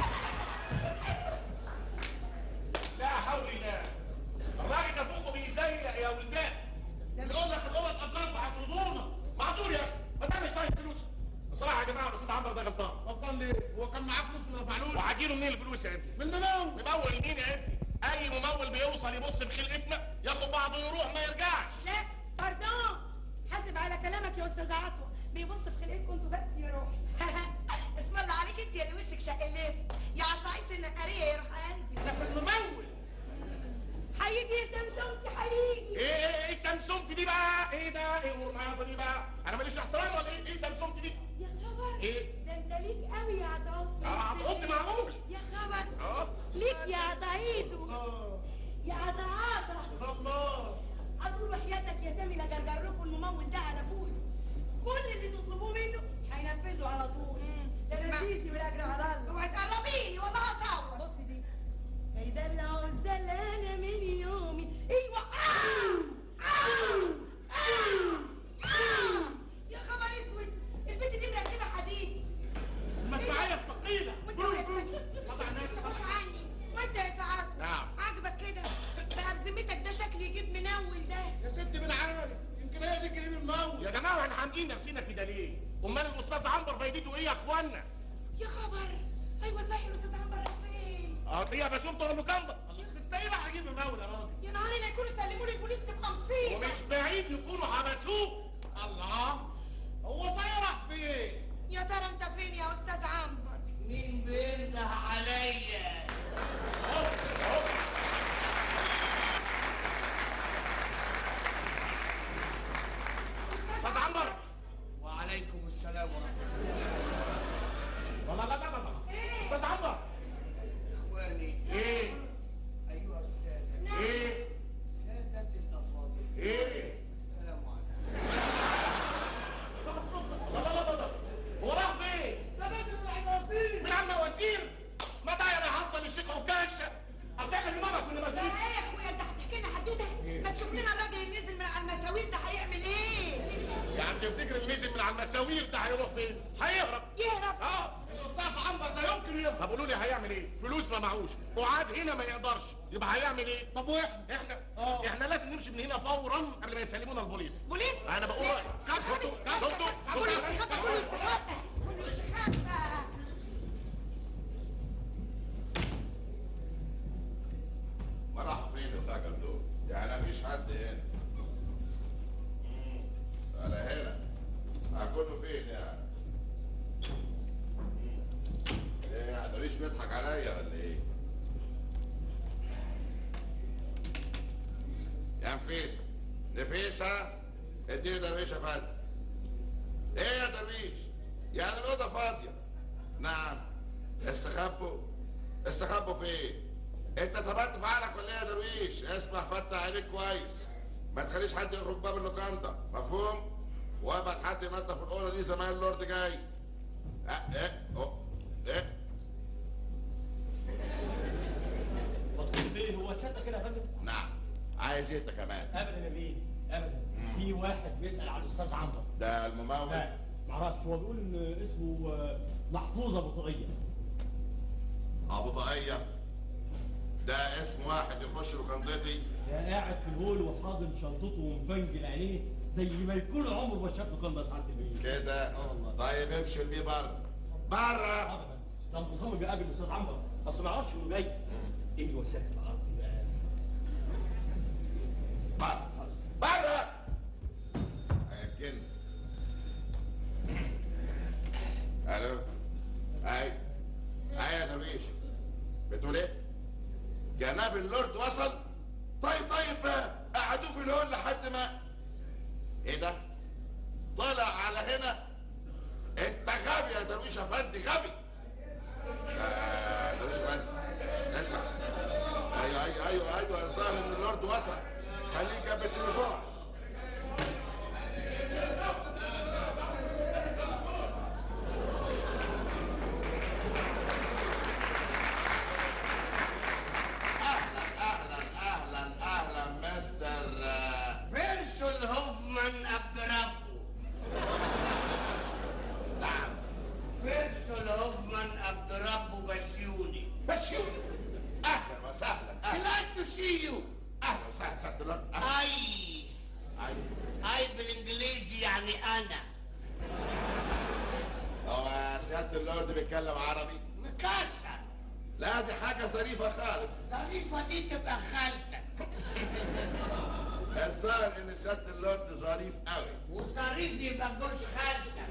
Speaker 12: لا حول الله الراجل ده فوقه بيزيق يا ولدان يقول لك الاوض قدرت هترضونا معذور يا اخي ما ده مش طايق فلوس بصراحه يا جماعه الاستاذ عنبر ده غلطان غلطان ليه؟ هو كان معاه فلوس ما دفعلوش وهجيله منين الفلوس يا ابني؟ من الممول ممول مين يا ابني؟ اي ممول بيوصل يبص في خلقتنا ياخد بعضه يروح ما يرجعش
Speaker 3: لا باردون حاسب على كلامك يا استاذ عطوه بيبص في خلقكم انتوا بس يا روح اسم الله عليك انت يا اللي وشك شقلف يا عصايص النقاريه يا روح قلبي
Speaker 12: انا في الممول
Speaker 3: هيجي يا سمسمتي هيجي
Speaker 12: ايه ايه ايه سامسونج دي بقى؟ ايه ده؟ ايه الرمانصه دي بقى؟ انا ماليش احترام ولا ايه؟ ايه سامسونج دي؟
Speaker 3: يا خبر
Speaker 12: ايه؟
Speaker 3: ده انت ليك قوي يا عطاوتي
Speaker 12: اه عطوتي معقول
Speaker 3: يا خبر
Speaker 12: اه
Speaker 3: ليك يا عطايدو يا عطاعطا
Speaker 12: الله
Speaker 3: عطول وحياتك يا سامي لجرجر لكم الممول ده على فوز كل اللي تطلبوه منه هينفذه على طول ده نسيتي والاجر على الله اوعي تقربيني والله هصور بصي دي هيدلعوا الزلانه من يومي ايوه آه! آه! آه! آه! يا خبر اسود البنت دي مركبه حديد
Speaker 12: المدفعيه الثقيله
Speaker 3: وانت يا سيدي
Speaker 12: قطع ناس
Speaker 3: خش عني وانت يا سعاد
Speaker 12: نعم.
Speaker 3: عاجبك كده بقى بذمتك ده شكل يجيب منول ده
Speaker 12: يا ستي بالعالم يمكن يمكن هي دي الجنيه الممول
Speaker 4: يا جماعه احنا حامقين نفسنا كده ليه؟ امال الاستاذ عنبر فايدته ايه يا اخوانا؟
Speaker 3: يا خبر ايوه صحيح الاستاذ عنبر راح فين
Speaker 4: هتلاقيها بشرطه اللوكاندا
Speaker 12: انت ايه راح تجيب المول يا راجل
Speaker 3: يا نهاري لا يكونوا سلموا لي البوليس تبقى مصيبه
Speaker 4: ومش بعيد يكونوا حبسوه
Speaker 12: الله هو صحيح راح فين
Speaker 3: يا ترى انت فين يا استاذ عنبر
Speaker 7: مين بينده عليا
Speaker 4: استاذ عنبر
Speaker 7: وعليكم السلام ورحمه الله
Speaker 4: لا لا لا لا لا استاذ عنبر
Speaker 7: اخواني
Speaker 4: ايه
Speaker 7: ايها الساده
Speaker 4: ايه
Speaker 7: سادة الافاضل
Speaker 4: ايه
Speaker 7: السلام عليكم
Speaker 4: لا لا لا لا هو راح فين؟
Speaker 12: ده نازل من على المواسير
Speaker 4: من على المواسير ما ده انا حصل الشيخ عكاشه اصل احنا المره كنا
Speaker 3: لا
Speaker 4: مسؤولين
Speaker 3: ايه يا اخويا انت هتحكي لنا حدوته ما تشوف لنا الراجل اللي نزل من على المساوير ده هيعمل ايه
Speaker 4: يعني تفتكر اللي نزل من على المساوير ده هيروح فين؟ هيهرب
Speaker 3: يهرب
Speaker 4: اه
Speaker 12: الاستاذ عنبر لا يمكن يهرب
Speaker 4: طب قولوا لي هيعمل ايه؟ فلوس ما معهوش وقعد هنا ما يقدرش يبقى هيعمل ايه؟
Speaker 12: طب واحنا
Speaker 4: احنا
Speaker 12: اه.
Speaker 4: احنا لازم نمشي من هنا فورا قبل ما يسلمونا البوليس
Speaker 3: بوليس
Speaker 4: انا بقول رايي شفتوا شفتوا
Speaker 3: كله يستخبى كله يستخبى كله يستخبى
Speaker 23: ما راح فين الخجل دول؟ يعني مفيش حد هنا. مم. انا هنا. هكونه فين يعني؟ مم. ايه يعني ده ليش بيضحك عليا ولا ايه؟ يا نفيسة نفيسة اديني درويش يا فندم ايه يا درويش؟ يعني الأوضة فاضية نعم استخبوا استخبوا فين؟ انت اتهبلت في عقلك ولا ايه يا درويش؟ اسمع فتح عينيك كويس ما تخليش حد يخرج باب اللوكاندا مفهوم؟ وابعت حد ينظف الاوضه دي زمان اللورد جاي اه ايه أوه. ايه
Speaker 24: مطلوب ايه هو تصدق كده يا فندم؟
Speaker 23: نعم عايز ايه انت كمان؟
Speaker 24: ابدا يا بيه ابدا في واحد بيسال على الاستاذ عنبر
Speaker 23: ده الممول
Speaker 24: لا معرفش هو بيقول ان اسمه آه، محفوظه بطاقيه
Speaker 23: ابو طاقيه ده اسم واحد يخش لوكاندتي
Speaker 24: ده قاعد في الهول وحاضن شنطته ومفنجل عينيه زي ما يكون عمره ما شاف لوكاندا ساعه البيه
Speaker 23: كده طيب امشي ارميه بره بره
Speaker 24: ده مصمم يقابل الاستاذ عنبر بس ما يعرفش انه جاي ايه الوسائل الارض بقى
Speaker 23: بره بره هيكن الو اي اي يا درويش بتقول ايه جناب اللورد وصل طيب طيب بقى قعدوه في الهول لحد ما ايه ده طلع على هنا انت غبي يا درويش افندي غبي آه درويش افندي اسمع ايوه ايوه ايوه ايوه يا صاحبي ان اللورد وصل خليك جنب التليفون اهلا اهلا اهلا اهلا مستر آه،
Speaker 7: فيرسون هوفمان ابجرابو
Speaker 23: نعم
Speaker 7: فيرسون هوفمان ابجرابو بسيوني
Speaker 23: بسيوني اهلا وسهلا اهلا
Speaker 7: Glad to see you
Speaker 23: اهلا وسهلا سيادة اللورد أهلاً.
Speaker 7: اي
Speaker 23: أي.
Speaker 7: اي بالانجليزي يعني انا
Speaker 23: هو سيادة اللورد بيتكلم عربي
Speaker 7: مكسر
Speaker 23: لا دي حاجة ظريفة خالص
Speaker 7: ظريفة دي تبقى خالتك
Speaker 23: الظاهر ان سيادة اللورد ظريف قوي
Speaker 7: وظريف يبقى جوز خالتك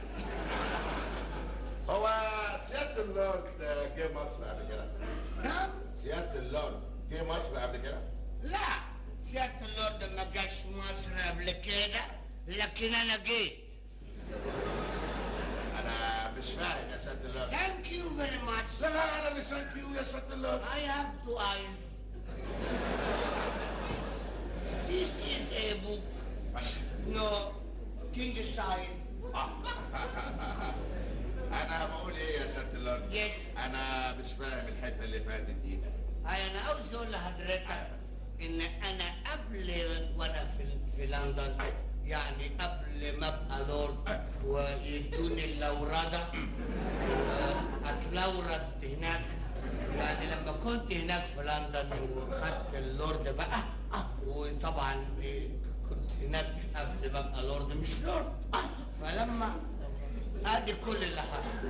Speaker 23: هو سيادة اللورد جه مصر قبل كده
Speaker 7: نعم
Speaker 23: سيادة اللورد جه مصر قبل كده
Speaker 7: لا سيادة اللورد ما جاش مصر قبل كده لكن انا جيت
Speaker 23: انا مش فاهم يا سيادة اللورد
Speaker 7: ثانك يو فيري ماتش
Speaker 23: لا لا انا اللي ثانك يو يا سيادة اللورد
Speaker 7: I have two eyes. This is a book. No, king size.
Speaker 23: انا بقول ايه يا سيادة اللورد
Speaker 7: Yes.
Speaker 23: انا مش فاهم الحتة اللي فاتت دي
Speaker 7: هاي انا عاوز اقول لحضرتك ان انا قبل وانا في في لندن يعني قبل ما ابقى لورد ويدوني اللورده واتلورد هناك يعني لما كنت هناك في لندن وخدت اللورد بقى وطبعا كنت هناك قبل ما ابقى لورد مش لورد فلما ادي كل اللي حصل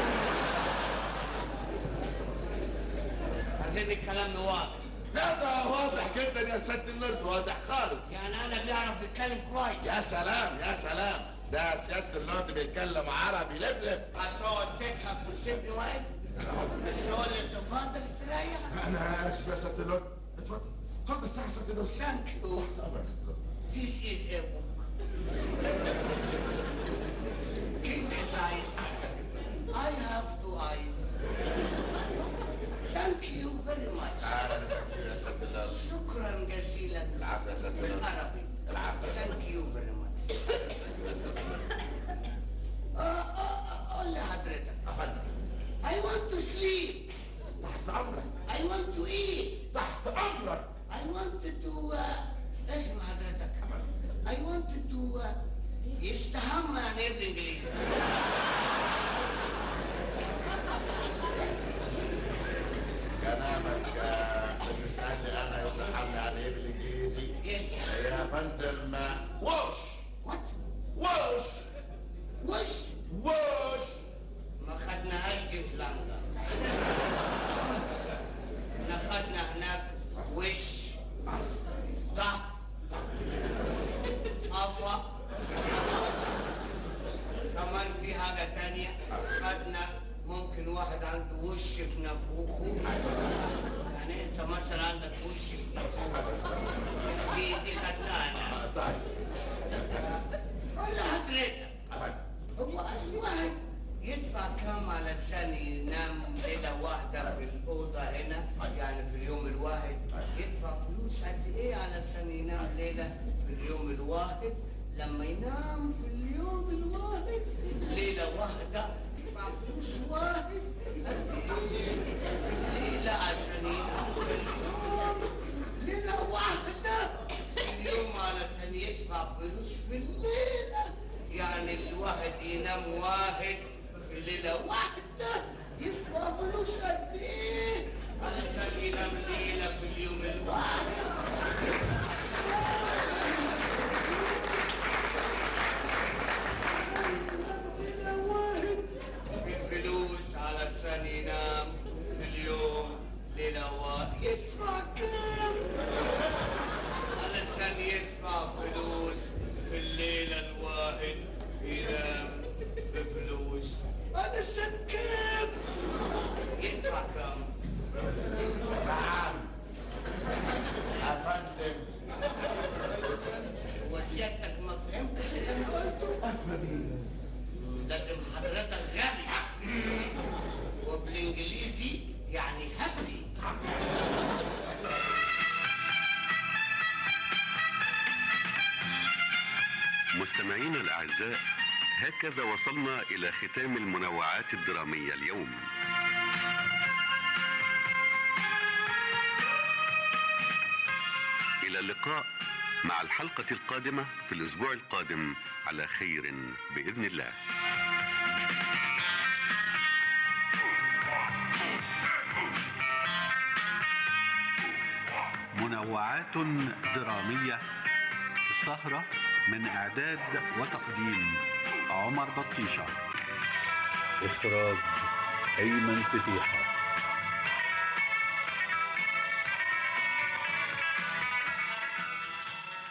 Speaker 7: عايزين الكلام واضح
Speaker 23: لا ده واضح جدا يا سيادة اللورد واضح خالص
Speaker 7: يعني انا بيعرف يتكلم كويس
Speaker 23: يا سلام يا سلام ده سيادة اللورد بيتكلم عربي لبلب
Speaker 7: هتقعد تضحك وتسيبني واقف مش هو اللي تفضل استريح
Speaker 23: انا اسف يا سيادة اللورد اتفضل اتفضل ساعة سيادة اللورد
Speaker 7: ثانك يو This is a book. King size. I have two eyes. Thank you very much.
Speaker 23: اهلا وسهلا يا سيادة اللورد
Speaker 7: شكرا جزيلا
Speaker 23: العفو يا سيادة اللورد
Speaker 7: بالعربي.
Speaker 23: العفو
Speaker 7: Thank you very much. آه، آه، آه، قول لحضرتك. I want to sleep.
Speaker 23: تحت امرك
Speaker 7: I want to eat.
Speaker 23: تحت امرك
Speaker 7: I wanted to uh, اسم حضرتك I wanted to uh, يستهم يعني ايه بالانجليزي
Speaker 23: كلامك آه، بتسألني انا يستحمل يعني ايه بالانجليزي
Speaker 7: يس
Speaker 23: يا فندم آه، وش
Speaker 7: وات
Speaker 23: وش
Speaker 7: وش
Speaker 23: وش
Speaker 7: ما خدناهاش دي في لندن احنا خدنا هناك وش ضغط قفا كمان في حاجة تانية خدنا ممكن واحد عنده وش في نافوخه يعني انت مثلا عندك وش في نافوخك دي دي خدناها
Speaker 23: طيب
Speaker 7: ولا حضرتك هو الواحد يدفع كام علشان ينام ليلة واحدة في الأوضة هنا يعني في اليوم الواحد يدفع فلوس قد إيه علشان ينام ليلة في اليوم الواحد لما ينام في اليوم الواحد ليلة واحدة يدفع فلوس واحد قد إيه في الليلة عشان ينام في اليوم ليلة واحدة في اليوم علشان يدفع فلوس في الليلة يعني الواحد ينام واحد في ليلة واحدة يدفع فلوس قد إيه علشان ينام ليلة في اليوم الواحد ليلة واحد في فلوس علشان ينام في اليوم ليلة واحد يدفع كام علشان يدفع فلوس في الليلة الواحد ينام بفلوس علشان كام يدفع كام
Speaker 23: نعم يا فندم
Speaker 7: وسيادتك ما فهمتش اللي انا قلته لازم حضرتك غبي وبالانجليزي يعني هبي
Speaker 8: مستمعينا الأعزاء هكذا وصلنا إلى ختام المنوعات الدرامية اليوم إلى اللقاء مع الحلقة القادمة في الأسبوع القادم على خير بإذن الله منوعات درامية السهرة من إعداد وتقديم عمر بطيشة
Speaker 10: إخراج أيمن فتيحة